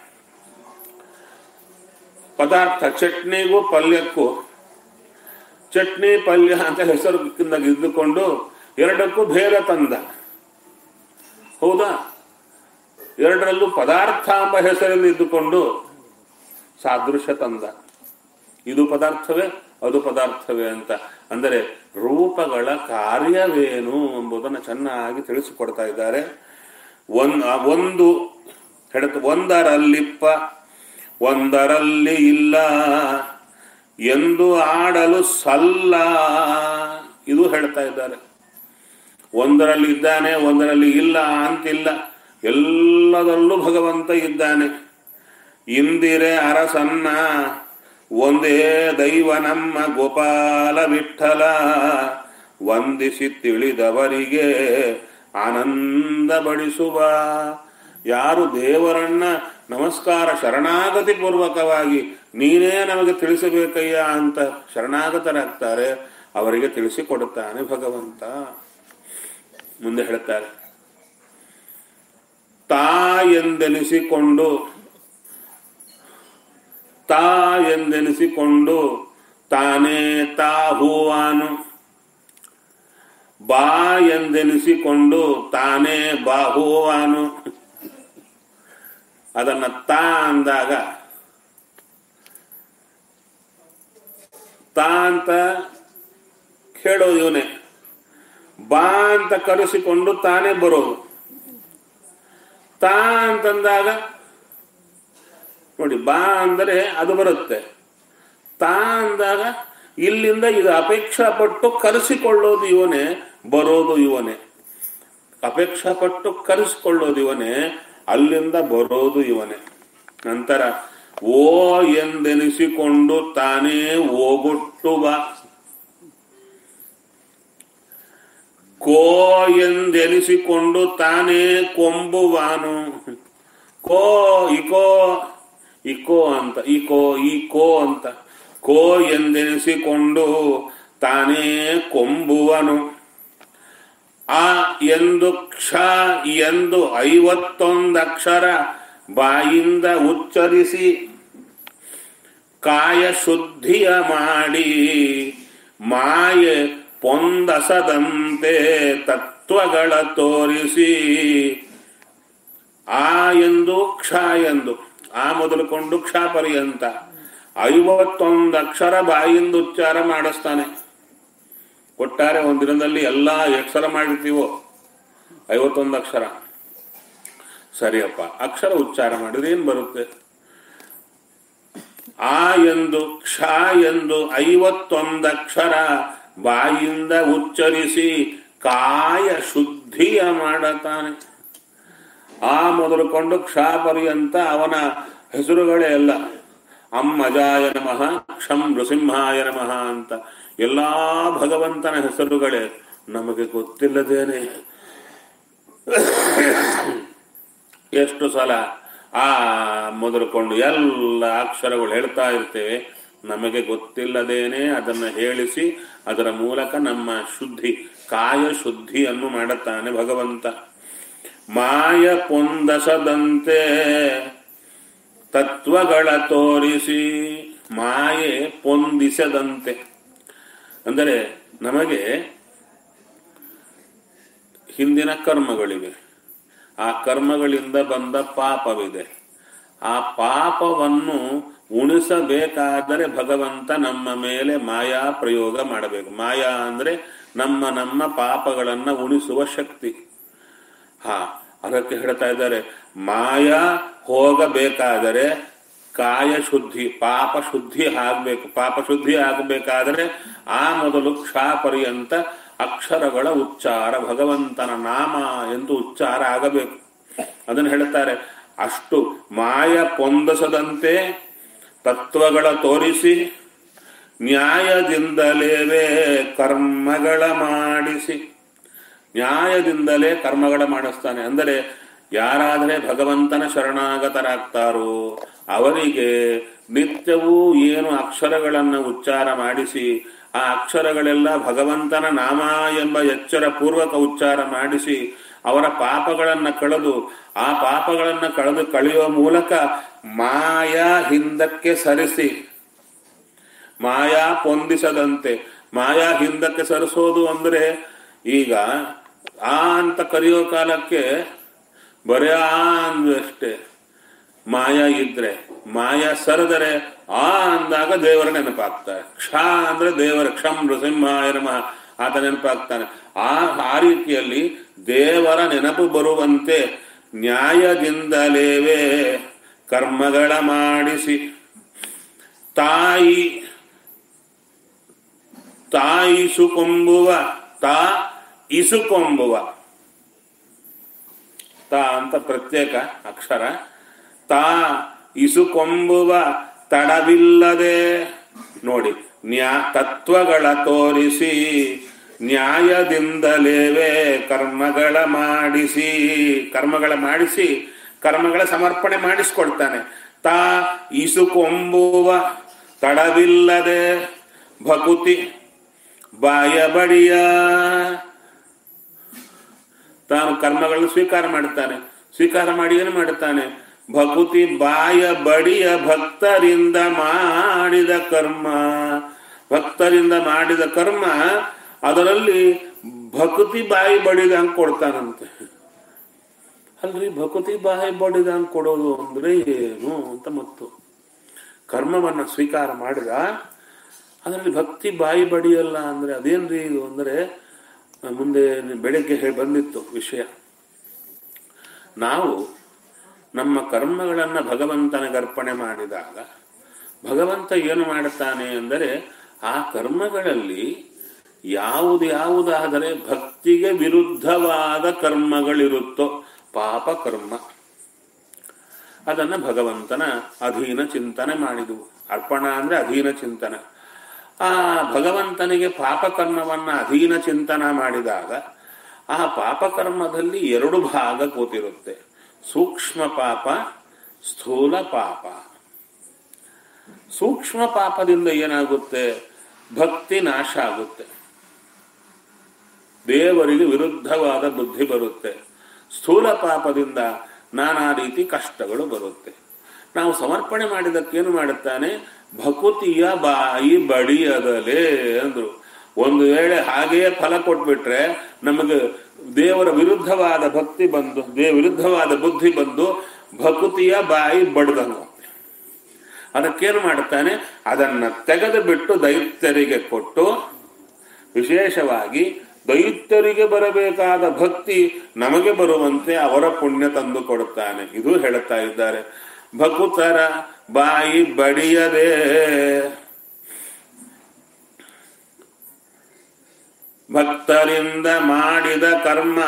ಪದಾರ್ಥ ಚಟ್ನಿಗೂ ಪಲ್ಯಕ್ಕೂ ಚಟ್ನಿ ಪಲ್ಯ ಅಂತ ಹೆಸರು ಇದ್ದುಕೊಂಡು ಎರಡಕ್ಕೂ ಭೇದ ತಂದ ಹೌದಾ ಎರಡರಲ್ಲೂ ಪದಾರ್ಥ ಎಂಬ ಹೆಸರಲ್ಲಿ ಇದ್ದುಕೊಂಡು ಸಾದೃಶ್ಯ ತಂದ ಇದು ಪದಾರ್ಥವೇ ಅದು ಪದಾರ್ಥವೇ ಅಂತ ಅಂದರೆ ರೂಪಗಳ ಕಾರ್ಯವೇನು ಎಂಬುದನ್ನು ಚೆನ್ನಾಗಿ ತಿಳಿಸಿಕೊಡ್ತಾ ಇದ್ದಾರೆ ಒಂದ್ ಒಂದು ಹೇಳುತ್ತೆ ಒಂದರಲ್ಲಿಪ್ಪ ಒಂದರಲ್ಲಿ ಇಲ್ಲ ಎಂದು ಆಡಲು ಸಲ್ಲ ಇದು ಹೇಳ್ತಾ ಇದ್ದಾರೆ ಒಂದರಲ್ಲಿ ಇದ್ದಾನೆ ಒಂದರಲ್ಲಿ ಇಲ್ಲ ಅಂತಿಲ್ಲ ಎಲ್ಲದರಲ್ಲೂ ಭಗವಂತ ಇದ್ದಾನೆ ಇಂದಿರೆ ಅರಸನ್ನ ಒಂದೇ ದೈವ ನಮ್ಮ ಗೋಪಾಲ ವಿಠಲ ವಂದಿಸಿ ತಿಳಿದವರಿಗೆ ಆನಂದ ಬಡಿಸುವ ಯಾರು ದೇವರನ್ನ ನಮಸ್ಕಾರ ಶರಣಾಗತಿ ಪೂರ್ವಕವಾಗಿ ನೀನೇ ನಮಗೆ ತಿಳಿಸಬೇಕಯ್ಯ ಅಂತ ಶರಣಾಗತರಾಗ್ತಾರೆ ಅವರಿಗೆ ತಿಳಿಸಿಕೊಡುತ್ತಾನೆ ಭಗವಂತ ಮುಂದೆ ಹೇಳ್ತಾರೆ ತಾ ಎಂದೆನಿಸಿಕೊಂಡು ತಾ ಎಂದೆನಿಸಿಕೊಂಡು ತಾನೇ ತಾ ಹೂವಾನು ಬಾ ಎಂದೆನಿಸಿಕೊಂಡು ತಾನೇ ಬಾಹುವಾನು ಅದನ್ನ ತಾ ಅಂದಾಗ ತಾ ಅಂತ ಕೇಳೋದು ಇವನೇ ಬಾ ಅಂತ ಕರೆಸಿಕೊಂಡು ತಾನೇ ಬರೋದು ತಾ ಅಂತಂದಾಗ ನೋಡಿ ಬಾ ಅಂದರೆ ಅದು ಬರುತ್ತೆ ತಾ ಅಂದಾಗ ಇಲ್ಲಿಂದ ಇದು ಅಪೇಕ್ಷಾ ಪಟ್ಟು ಕರೆಸಿಕೊಳ್ಳೋದು ಇವನೇ ಬರೋದು ಇವನೇ ಅಪೇಕ್ಷಾ ಪಟ್ಟು ಕರೆಸಿಕೊಳ್ಳೋದು ಇವನೇ ಅಲ್ಲಿಂದ ಬರೋದು ಇವನೇ ನಂತರ ಓ ಎಂದೆನಿಸಿಕೊಂಡು ತಾನೇ ಓಗೊಟ್ಟುವ ಕೋ ಎಂದೆನಿಸಿಕೊಂಡು ತಾನೇ ಕೊಂಬುವಾನು ಕೋ ಇಕೋ ಇಕೋ ಅಂತ ಇಕೋ ಈ ಕೋ ಅಂತ ಕೋ ಎಂದೆನಿಸಿಕೊಂಡು ತಾನೇ ಕೊಂಬುವನು ಆ ಎಂದು ಕ್ಷ ಎಂದು ಐವತ್ತೊಂದಕ್ಷರ ಬಾಯಿಂದ ಉಚ್ಚರಿಸಿ ಕಾಯ ಶುದ್ಧಿಯ ಮಾಡಿ ಮಾಯೆ ಪೊಂದಸದಂತೆ ತತ್ವಗಳ ತೋರಿಸಿ ಆ ಎಂದು ಕ್ಷ ಎಂದು ಆ ಮೊದಲುಕೊಂಡು ಕ್ಷ ಪರ್ಯಂತ ಐವತ್ತೊಂದು ಅಕ್ಷರ ಬಾಯಿಂದ ಉಚ್ಚಾರ ಮಾಡಿಸ್ತಾನೆ ಒಟ್ಟಾರೆ ಒಂದು ದಿನದಲ್ಲಿ ಎಲ್ಲ ಅಕ್ಷರ ಮಾಡಿರ್ತೀವೋ ಐವತ್ತೊಂದು ಅಕ್ಷರ ಸರಿಯಪ್ಪ ಅಕ್ಷರ ಉಚ್ಚಾರ ಮಾಡಿದ್ರೆ ಏನ್ ಬರುತ್ತೆ ಆ ಎಂದು ಕ್ಷ ಎಂದು ಐವತ್ತೊಂದಕ್ಷರ ಬಾಯಿಂದ ಉಚ್ಚರಿಸಿ ಕಾಯ ಶುದ್ಧಿಯ ಮಾಡತಾನೆ ಆ ಮೊದಲುಕೊಂಡು ಕ್ಷ ಪರ್ಯಂತ ಅವನ ಹೆಸರುಗಳೇ ಎಲ್ಲ ಅಮ್ಮಜಾಯ ನಮಃ ಕ್ಷಂ ನೃಸಿಂಹಾಯ ನಮಃ ಅಂತ ಎಲ್ಲಾ ಭಗವಂತನ ಹೆಸರುಗಳೇ ನಮಗೆ ಗೊತ್ತಿಲ್ಲದೇನೆ ಎಷ್ಟು ಸಲ ಆ ಮೊದಲುಕೊಂಡು ಎಲ್ಲ ಅಕ್ಷರಗಳು ಹೇಳ್ತಾ ಇರ್ತೇವೆ ನಮಗೆ ಗೊತ್ತಿಲ್ಲದೇನೆ ಅದನ್ನು ಹೇಳಿಸಿ ಅದರ ಮೂಲಕ ನಮ್ಮ ಶುದ್ಧಿ ಕಾಯ ಶುದ್ಧಿಯನ್ನು ಮಾಡುತ್ತಾನೆ ಭಗವಂತ ಮಾಯ ಪೊಂದಸದಂತೆ ತತ್ವಗಳ ತೋರಿಸಿ ಮಾಯೆ ಪೊಂದಿಸದಂತೆ ಅಂದರೆ ನಮಗೆ ಹಿಂದಿನ ಕರ್ಮಗಳಿವೆ ಆ ಕರ್ಮಗಳಿಂದ ಬಂದ ಪಾಪವಿದೆ ಆ ಪಾಪವನ್ನು ಉಣಿಸಬೇಕಾದರೆ ಭಗವಂತ ನಮ್ಮ ಮೇಲೆ ಮಾಯಾ ಪ್ರಯೋಗ ಮಾಡಬೇಕು ಮಾಯಾ ಅಂದ್ರೆ ನಮ್ಮ ನಮ್ಮ ಪಾಪಗಳನ್ನ ಉಣಿಸುವ ಶಕ್ತಿ ಹಾ ಅದಕ್ಕೆ ಹೇಳ್ತಾ ಇದ್ದಾರೆ ಮಾಯಾ ಹೋಗಬೇಕಾದರೆ ಕಾಯ ಶುದ್ಧಿ ಪಾಪ ಶುದ್ಧಿ ಆಗಬೇಕು ಪಾಪ ಶುದ್ಧಿ ಆಗಬೇಕಾದರೆ ಆ ಮೊದಲು ಕ್ಷ ಪರ್ಯಂತ ಅಕ್ಷರಗಳ ಉಚ್ಚಾರ ಭಗವಂತನ ನಾಮ ಎಂದು ಉಚ್ಚಾರ ಆಗಬೇಕು ಅದನ್ನು ಹೇಳ್ತಾರೆ ಅಷ್ಟು ಮಾಯ ಪೊಂದಸದಂತೆ ತತ್ವಗಳ ತೋರಿಸಿ ನ್ಯಾಯದಿಂದಲೇವೇ ಕರ್ಮಗಳ ಮಾಡಿಸಿ ನ್ಯಾಯದಿಂದಲೇ ಕರ್ಮಗಳ ಮಾಡಿಸ್ತಾನೆ ಅಂದರೆ ಯಾರಾದರೆ ಭಗವಂತನ ಶರಣಾಗತರಾಗ್ತಾರೋ ಅವರಿಗೆ ನಿತ್ಯವೂ ಏನು ಅಕ್ಷರಗಳನ್ನು ಉಚ್ಚಾರ ಮಾಡಿಸಿ ಆ ಅಕ್ಷರಗಳೆಲ್ಲ ಭಗವಂತನ ನಾಮ ಎಂಬ ಎಚ್ಚರ ಪೂರ್ವಕ ಉಚ್ಚಾರ ಮಾಡಿಸಿ ಅವರ ಪಾಪಗಳನ್ನು ಕಳೆದು ಆ ಪಾಪಗಳನ್ನು ಕಳೆದು ಕಳೆಯುವ ಮೂಲಕ ಮಾಯಾ ಹಿಂದಕ್ಕೆ ಸರಿಸಿ ಮಾಯಾ ಪೊಂದಿಸದಂತೆ ಮಾಯಾ ಹಿಂದಕ್ಕೆ ಸರಿಸೋದು ಅಂದ್ರೆ ಈಗ ಆ ಅಂತ ಕರೆಯೋ ಕಾಲಕ್ಕೆ ಬರೀ ಆ ಅಂದ್ವಿ ಅಷ್ಟೇ ಮಾಯಾ ಇದ್ರೆ ಮಾಯಾ ಸರದರೆ ಆ ಅಂದಾಗ ದೇವರ ನೆನಪಾಗ್ತಾರೆ ಕ್ಷ ಅಂದ್ರೆ ದೇವರ ಕ್ಷಂ ನೃಸಿಂಹಾಯ ನಮಃ ಆತ ನೆನಪಾಗ್ತಾನೆ ಆ ಆ ರೀತಿಯಲ್ಲಿ ದೇವರ ನೆನಪು ಬರುವಂತೆ ನ್ಯಾಯದಿಂದಲೇವೇ ಕರ್ಮಗಳ ಮಾಡಿಸಿ ತಾಯಿ ತಾಯಿಸುಕೊಂಬುವ ತಾ ಇಸುಕೊಂಬುವ ತಾ ಅಂತ ಪ್ರತ್ಯೇಕ ಅಕ್ಷರ ತಾ ಇಸುಕೊಂಬುವ ತಡವಿಲ್ಲದೆ ನೋಡಿ ನ್ಯಾ ತತ್ವಗಳ ತೋರಿಸಿ ನ್ಯಾಯದಿಂದಲೇವೇ ಕರ್ಮಗಳ ಮಾಡಿಸಿ ಕರ್ಮಗಳ ಮಾಡಿಸಿ ಕರ್ಮಗಳ ಸಮರ್ಪಣೆ ಮಾಡಿಸ್ಕೊಡ್ತಾನೆ ತಾ ಇಸುಕೊಂಬುವ ತಡವಿಲ್ಲದೆ ಭಕುತಿ ಬಾಯ ಬಡಿಯ ತಾನು ಕರ್ಮಗಳನ್ನು ಸ್ವೀಕಾರ ಮಾಡುತ್ತಾನೆ ಸ್ವೀಕಾರ ಮಾಡಿ ಏನು ಮಾಡುತ್ತಾನೆ ಭಕುತಿ ಬಾಯ ಬಡಿಯ ಭಕ್ತರಿಂದ ಮಾಡಿದ ಕರ್ಮ ಭಕ್ತರಿಂದ ಮಾಡಿದ ಕರ್ಮ ಅದರಲ್ಲಿ ಭಕುತಿ ಬಾಯಿ ಬಡಿದಂಗೆ ಕೊಡ್ತಾನಂತೆ ಅಲ್ರಿ ಭಕುತಿ ಬಾಯಿ ಬಡಿದಂಗೆ ಕೊಡೋದು ಅಂದ್ರೆ ಏನು ಅಂತ ಮತ್ತು ಕರ್ಮವನ್ನ ಸ್ವೀಕಾರ ಮಾಡಿದ ಅದರಲ್ಲಿ ಭಕ್ತಿ ಬಾಯಿ ಬಡಿಯಲ್ಲ ಅಂದ್ರೆ ಅದೇನ್ರಿ ಇದು ಅಂದ್ರೆ ಮುಂದೆ ಬೆಳಗ್ಗೆ ಹೇಳಿ ಬಂದಿತ್ತು ವಿಷಯ ನಾವು ನಮ್ಮ ಕರ್ಮಗಳನ್ನು ಭಗವಂತನಿಗೆ ಅರ್ಪಣೆ ಮಾಡಿದಾಗ ಭಗವಂತ ಏನು ಮಾಡುತ್ತಾನೆ ಅಂದರೆ ಆ ಕರ್ಮಗಳಲ್ಲಿ ಯಾವುದು ಯಾವುದಾದರೆ ಭಕ್ತಿಗೆ ವಿರುದ್ಧವಾದ ಕರ್ಮಗಳಿರುತ್ತೋ ಪಾಪ ಕರ್ಮ ಅದನ್ನ ಭಗವಂತನ ಅಧೀನ ಚಿಂತನೆ ಮಾಡಿದವು ಅರ್ಪಣ ಅಂದ್ರೆ ಅಧೀನ ಚಿಂತನೆ ಆ ಭಗವಂತನಿಗೆ ಪಾಪಕರ್ಮವನ್ನ ಅಧೀನ ಚಿಂತನ ಮಾಡಿದಾಗ ಆ ಪಾಪಕರ್ಮದಲ್ಲಿ ಎರಡು ಭಾಗ ಕೂತಿರುತ್ತೆ ಸೂಕ್ಷ್ಮ ಪಾಪ ಸ್ಥೂಲ ಪಾಪ ಸೂಕ್ಷ್ಮ ಪಾಪದಿಂದ ಏನಾಗುತ್ತೆ ಭಕ್ತಿ ನಾಶ ಆಗುತ್ತೆ ದೇವರಿಗೆ ವಿರುದ್ಧವಾದ ಬುದ್ಧಿ ಬರುತ್ತೆ ಸ್ಥೂಲ ಪಾಪದಿಂದ ನಾನಾ ರೀತಿ ಕಷ್ಟಗಳು ಬರುತ್ತೆ ನಾವು ಸಮರ್ಪಣೆ ಮಾಡಿದಕ್ಕೇನು ಮಾಡುತ್ತಾನೆ ಭಕುತಿಯ ಬಾಯಿ ಬಡಿಯದಲೇ ಅಂದ್ರು ಒಂದು ವೇಳೆ ಹಾಗೆಯೇ ಫಲ ಕೊಟ್ಬಿಟ್ರೆ ನಮಗೆ ದೇವರ ವಿರುದ್ಧವಾದ ಭಕ್ತಿ ಬಂದು ದೇವ ವಿರುದ್ಧವಾದ ಬುದ್ಧಿ ಬಂದು ಭಕುತಿಯ ಬಾಯಿ ಬಡ್ದಂಗ ಅದಕ್ಕೇನು ಮಾಡುತ್ತಾನೆ ಅದನ್ನ ತೆಗೆದು ಬಿಟ್ಟು ದೈತ್ಯರಿಗೆ ಕೊಟ್ಟು ವಿಶೇಷವಾಗಿ ದೈತ್ಯರಿಗೆ ಬರಬೇಕಾದ ಭಕ್ತಿ ನಮಗೆ ಬರುವಂತೆ ಅವರ ಪುಣ್ಯ ತಂದು ಕೊಡುತ್ತಾನೆ ಇದು ಹೇಳುತ್ತಾ ಇದ್ದಾರೆ ಭಕುತರ ಬಾಯಿ ಬಡಿಯದೆ ಭಕ್ತರಿಂದ ಮಾಡಿದ ಕರ್ಮ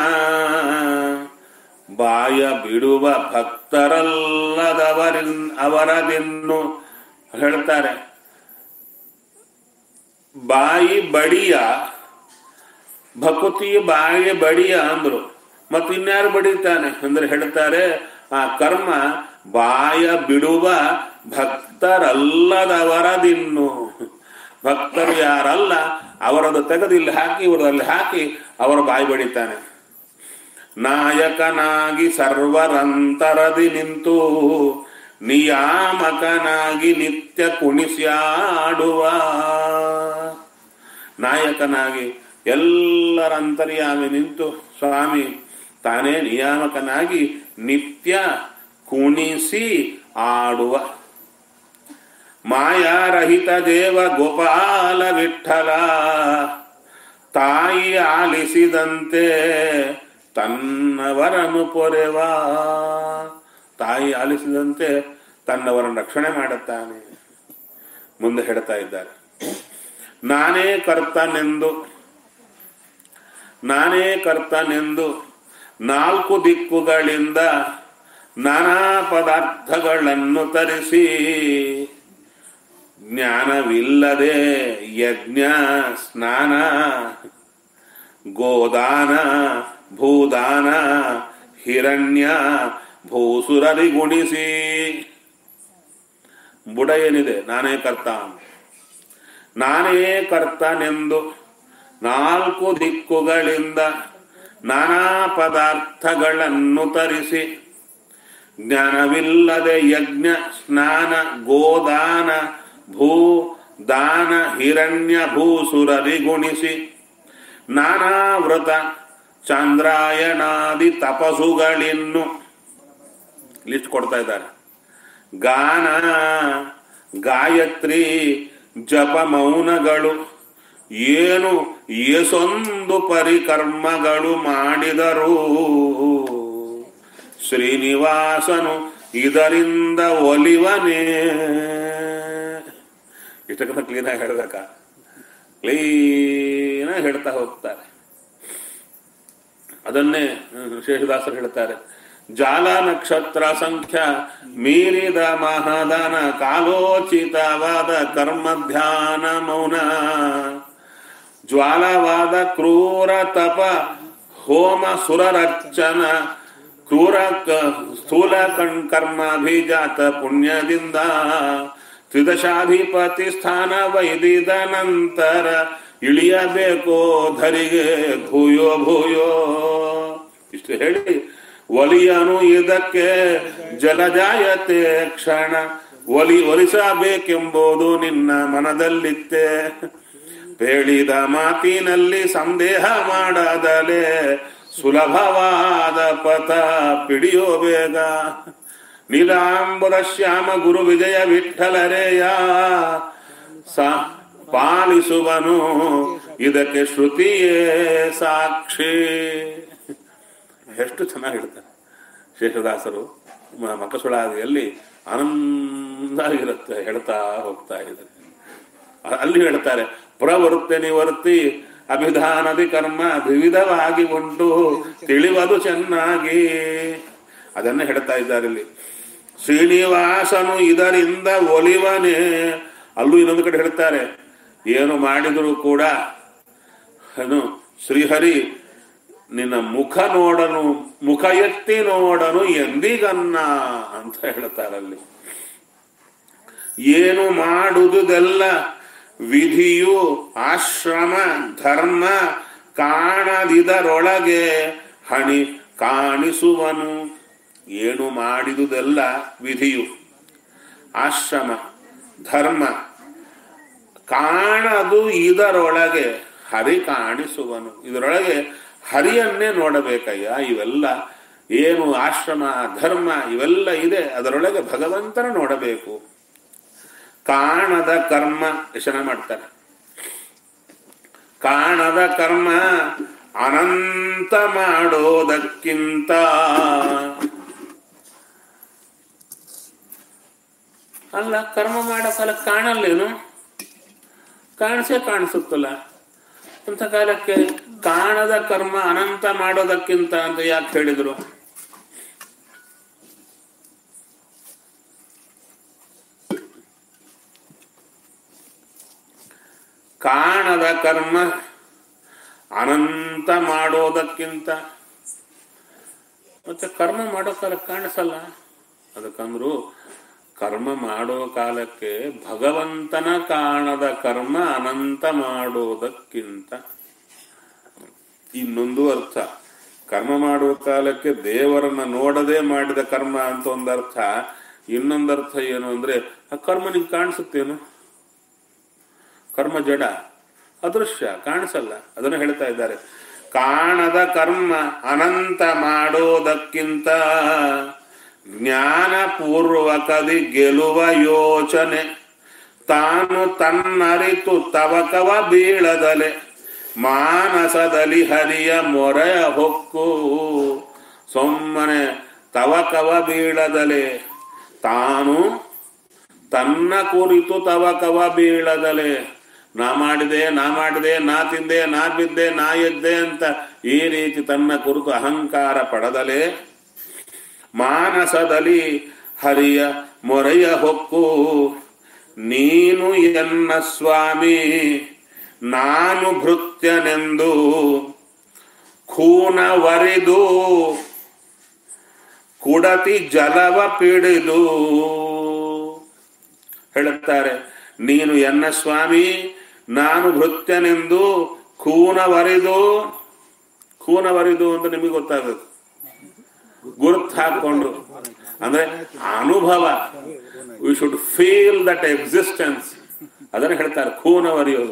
ಬಾಯ ಬಿಡುವ ಭಕ್ತರಲ್ಲದವರಿನ್ ಅವರದಿನ್ನು ಹೇಳ್ತಾರೆ ಬಾಯಿ ಬಡಿಯ ಭಕುತಿ ಬಾಯಿ ಬಡಿಯ ಅಂದ್ರು ಮತ್ತೆ ಇನ್ಯಾರು ಬಡಿತಾನೆ ಅಂದ್ರೆ ಹೇಳ್ತಾರೆ ಆ ಕರ್ಮ ಬಾಯ ಬಿಡುವ ಭಕ್ತರಲ್ಲದವರದಿನ್ನು ಭಕ್ತರು ಯಾರಲ್ಲ ಅವರದು ತೆಗೆದು ಇಲ್ಲಿ ಹಾಕಿ ಇವರಲ್ಲಿ ಹಾಕಿ ಅವರ ಬಾಯಿ ಬಡಿತಾನೆ ನಾಯಕನಾಗಿ ಸರ್ವರಂತರದಿ ನಿಂತು ನಿಯಾಮಕನಾಗಿ ನಿತ್ಯ ಕುಣಿಸ್ಯಾಡುವ ನಾಯಕನಾಗಿ ಎಲ್ಲರ ಅಂತರ್ಯಾಮಿ ನಿಂತು ಸ್ವಾಮಿ ತಾನೇ ನಿಯಾಮಕನಾಗಿ ನಿತ್ಯ ಕುಣಿಸಿ ಆಡುವ ಮಾಯಾರಹಿತ ದೇವ ಗೋಪಾಲ ವಿಠಲ ತಾಯಿ ಆಲಿಸಿದಂತೆ ತನ್ನವರನ್ನು ಪೊರೆವ ತಾಯಿ ಆಲಿಸಿದಂತೆ ತನ್ನವರನ್ನು ರಕ್ಷಣೆ ಮಾಡುತ್ತಾನೆ ಮುಂದೆ ಹೇಳ್ತಾ ಇದ್ದಾರೆ ನಾನೇ ಕರ್ತನೆಂದು ನಾನೇ ಕರ್ತನೆಂದು ನಾಲ್ಕು ದಿಕ್ಕುಗಳಿಂದ ನಾನಾ ಪದಾರ್ಥಗಳನ್ನು ತರಿಸಿ ಜ್ಞಾನವಿಲ್ಲದೆ ಯಜ್ಞ ಸ್ನಾನ ಗೋದಾನ ಭೂದಾನ ಹಿರಣ್ಯ ಭೂಸುರರಿಗುಣಿಸಿ ಬುಡ ಏನಿದೆ ನಾನೇ ಕರ್ತ ನಾನೇ ಕರ್ತನೆಂದು ನಾಲ್ಕು ದಿಕ್ಕುಗಳಿಂದ ನಾನಾ ಪದಾರ್ಥಗಳನ್ನು ತರಿಸಿ ಜ್ಞಾನವಿಲ್ಲದೆ ಯಜ್ಞ ಸ್ನಾನ ಗೋದಾನ ಭೂ ದಾನ ಹಿರಣ್ಯ ಭೂಸುರರಿಗುಣಿಸಿ ನಾನಾ ವ್ರತ ಚಂದ್ರಾಯಣಾದಿ ತಪಸುಗಳಿನ್ನು ಲಿಸ್ಟ್ ಕೊಡ್ತಾ ಇದ್ದಾರೆ ಗಾನ ಗಾಯತ್ರಿ ಜಪ ಮೌನಗಳು ಏನು ಏಸೊಂದು ಪರಿಕರ್ಮಗಳು ಮಾಡಿದರೂ ಶ್ರೀನಿವಾಸನು ಇದರಿಂದ ಒಲಿವನೇ ಇಷ್ಟಕ್ಕಿಂತ ಕ್ಲೀನಾಗಿ ಹೇಳ್ಬೇಕ ಕ್ಲೀನಾಗಿ ಹೇಳ್ತಾ ಹೋಗ್ತಾರೆ ಅದನ್ನೇ ಶೇಷದಾಸರು ಹೇಳ್ತಾರೆ ಜಾಲ ನಕ್ಷತ್ರ ಸಂಖ್ಯ ಮೀರಿದ ಮಹದನ ಕಾಲೋಚಿತವಾದ ಕರ್ಮ ಧ್ಯಾನ ಮೌನ ಜ್ವಾಲವಾದ ಕ್ರೂರ ತಪ ಹೋಮ ಸುರರರ್ಚನ ಕ್ರೂರ ಸ್ಥೂಲ ಕಣ್ ಕರ್ಮಾಭಿಜಾತ ಪುಣ್ಯದಿಂದ ತ್ರಿದಶಾಧಿಪತಿ ಸ್ಥಾನ ವೈದಿದ ನಂತರ ಇಳಿಯಬೇಕೋ ಧರಿಗೆ ಭೂಯೋ ಭೂಯೋ ಇಷ್ಟು ಹೇಳಿ ಒಲಿಯನು ಇದಕ್ಕೆ ಜಲಜಾಯತೆ ಕ್ಷಣ ಒಲಿ ಒಲಿಸಬೇಕೆಂಬುದು ನಿನ್ನ ಮನದಲ್ಲಿತ್ತೆ ಹೇಳಿದ ಮಾತಿನಲ್ಲಿ ಸಂದೇಹ ಮಾಡದಲೆ ಸುಲಭವಾದ ಪಥ ಪಿಡಿಯೋ ಬೇಗ ನೀಲಾಂಬರ ಶ್ಯಾಮ ಗುರು ವಿಜಯ ವಿಠಲರೇಯ ಸ ಪಾಲಿಸುವನು ಇದಕ್ಕೆ ಶ್ರುತಿಯೇ ಸಾಕ್ಷಿ ಎಷ್ಟು ಚೆನ್ನಾಗಿ ಹೇಳ್ತಾರೆ ಶೇಷದಾಸರು ಮ- ಮಕಸುಳಾದಿಯಲ್ಲಿ ಆನಂದಾಗಿರುತ್ತೆ ಹೇಳ್ತಾ ಹೋಗ್ತಾ ಇದ್ದಾರೆ ಅ- ಅಲ್ಲಿ ಹೇಳ್ತಾರೆ ಪ್ರವೃತ್ತಿ ನಿವೃತ್ತಿ ಅಭಿಧಾನದಿ ಕರ್ಮ ವಿವಿಧವಾಗಿ ಉಂಟು ತಿಳಿವದು ಚೆನ್ನಾಗಿ ಅದನ್ನೇ ಹೇಳ್ತಾ ಇದ್ದಾರೆ ಇಲ್ಲಿ ಶ್ರೀನಿವಾಸನು ಇದರಿಂದ ಒಲಿವನೇ ಅಲ್ಲೂ ಇನ್ನೊಂದು ಕಡೆ ಹೇಳ್ತಾರೆ ಏನು ಮಾಡಿದರೂ ಕೂಡ ಏನು ಶ್ರೀಹರಿ ನಿನ್ನ ಮುಖ ನೋಡನು ಮುಖ ಎತ್ತಿ ನೋಡನು ಎಂದಿಗನ್ನ ಅಂತ ಹೇಳ್ತಾರಲ್ಲಿ ಏನು ಮಾಡುವುದೆಲ್ಲ ವಿಧಿಯು ಆಶ್ರಮ ಧರ್ಮ ಕಾಣದಿದರೊಳಗೆ ಹಣಿ ಕಾಣಿಸುವನು ಏನು ಮಾಡಿದುದೆಲ್ಲ ವಿಧಿಯು ಆಶ್ರಮ ಧರ್ಮ ಕಾಣದು ಇದರೊಳಗೆ ಹರಿ ಕಾಣಿಸುವನು ಇದರೊಳಗೆ ಹರಿಯನ್ನೇ ನೋಡಬೇಕಯ್ಯ ಇವೆಲ್ಲ ಏನು ಆಶ್ರಮ ಧರ್ಮ ಇವೆಲ್ಲ ಇದೆ ಅದರೊಳಗೆ ಭಗವಂತನ ನೋಡಬೇಕು ಕಾಣದ ಕರ್ಮ ಯಶನ ಮಾಡ್ತಾರೆ ಕಾಣದ ಕರ್ಮ ಅನಂತ ಮಾಡೋದಕ್ಕಿಂತ ಅಲ್ಲ ಕರ್ಮ ಮಾಡೋ ಕಾಲ ಕಾಣಲ್ಲೇನು ಕಾಣಿಸೇ ಕಾಣಿಸುತ್ತಲ್ಲ ಅಂತ ಕಾಲಕ್ಕೆ ಕಾಣದ ಕರ್ಮ ಅನಂತ ಮಾಡೋದಕ್ಕಿಂತ ಅಂತ ಯಾಕೆ ಹೇಳಿದ್ರು ಕಾಣದ ಕರ್ಮ ಅನಂತ ಮಾಡೋದಕ್ಕಿಂತ ಮತ್ತೆ ಕರ್ಮ ಮಾಡೋ ಕಾಲಕ್ಕೆ ಕಾಣಿಸಲ್ಲ ಅದಕ್ಕಂದ್ರು ಕರ್ಮ ಮಾಡೋ ಕಾಲಕ್ಕೆ ಭಗವಂತನ ಕಾಣದ ಕರ್ಮ ಅನಂತ ಮಾಡೋದಕ್ಕಿಂತ ಇನ್ನೊಂದು ಅರ್ಥ ಕರ್ಮ ಮಾಡುವ ಕಾಲಕ್ಕೆ ದೇವರನ್ನ ನೋಡದೆ ಮಾಡಿದ ಕರ್ಮ ಅಂತ ಒಂದು ಅರ್ಥ ಇನ್ನೊಂದು ಅರ್ಥ ಏನು ಅಂದ್ರೆ ಆ ಕರ್ಮ ನಿಮ್ಗೆ ಕಾಣಿಸುತ್ತೇನು ಕರ್ಮ ಜಡ ಅದೃಶ್ಯ ಕಾಣಿಸಲ್ಲ ಅದನ್ನು ಹೇಳ್ತಾ ಇದ್ದಾರೆ ಕಾಣದ ಕರ್ಮ ಅನಂತ ಮಾಡೋದಕ್ಕಿಂತ ಜ್ಞಾನಪೂರ್ವಕದಿ ಗೆಲುವ ಯೋಚನೆ ತಾನು ತನ್ನರಿತು ತವಕವ ಬೀಳದಲೆ ಮಾನಸದಲ್ಲಿ ಹರಿಯ ಮೊರೆಯ ಹೊಕ್ಕು ಸೊಮ್ಮನೆ ತವಕವ ಬೀಳದಲೆ ತಾನು ತನ್ನ ಕುರಿತು ತವಕವ ಬೀಳದಲೆ ನಾ ಮಾಡಿದೆ ನಾ ಮಾಡಿದೆ ನಾ ತಿಂದೆ ನಾ ಬಿದ್ದೆ ನಾ ಎದ್ದೆ ಅಂತ ಈ ರೀತಿ ತನ್ನ ಕುರಿತು ಅಹಂಕಾರ ಪಡದಲೆ ಮಾನಸದಲ್ಲಿ ಹರಿಯ ಮೊರೆಯ ಹೊಕ್ಕು ನೀನು ಎನ್ನ ಸ್ವಾಮಿ ನಾನು ಭೃತ್ಯನೆಂದು ಖೂನ ವರಿದು ಕುಡತಿ ಜಲವ ಪಿಡಿದು ಹೇಳುತ್ತಾರೆ ನೀನು ಎನ್ನ ಸ್ವಾಮಿ ನಾನು ಭೃತ್ಯನೆಂದು ಖೂನವರಿದು ಖೂನವರಿದು ಅಂತ ನಿಮಗೆ ಗೊತ್ತಾಗಬೇಕು ಗುರುತು ಹಾಕೊಂಡು ಅಂದ್ರೆ ಅನುಭವ we should feel that existence ಅದನ್ನು ಹೇಳ್ತಾರೆ ಖೂನವರಿಯೋದು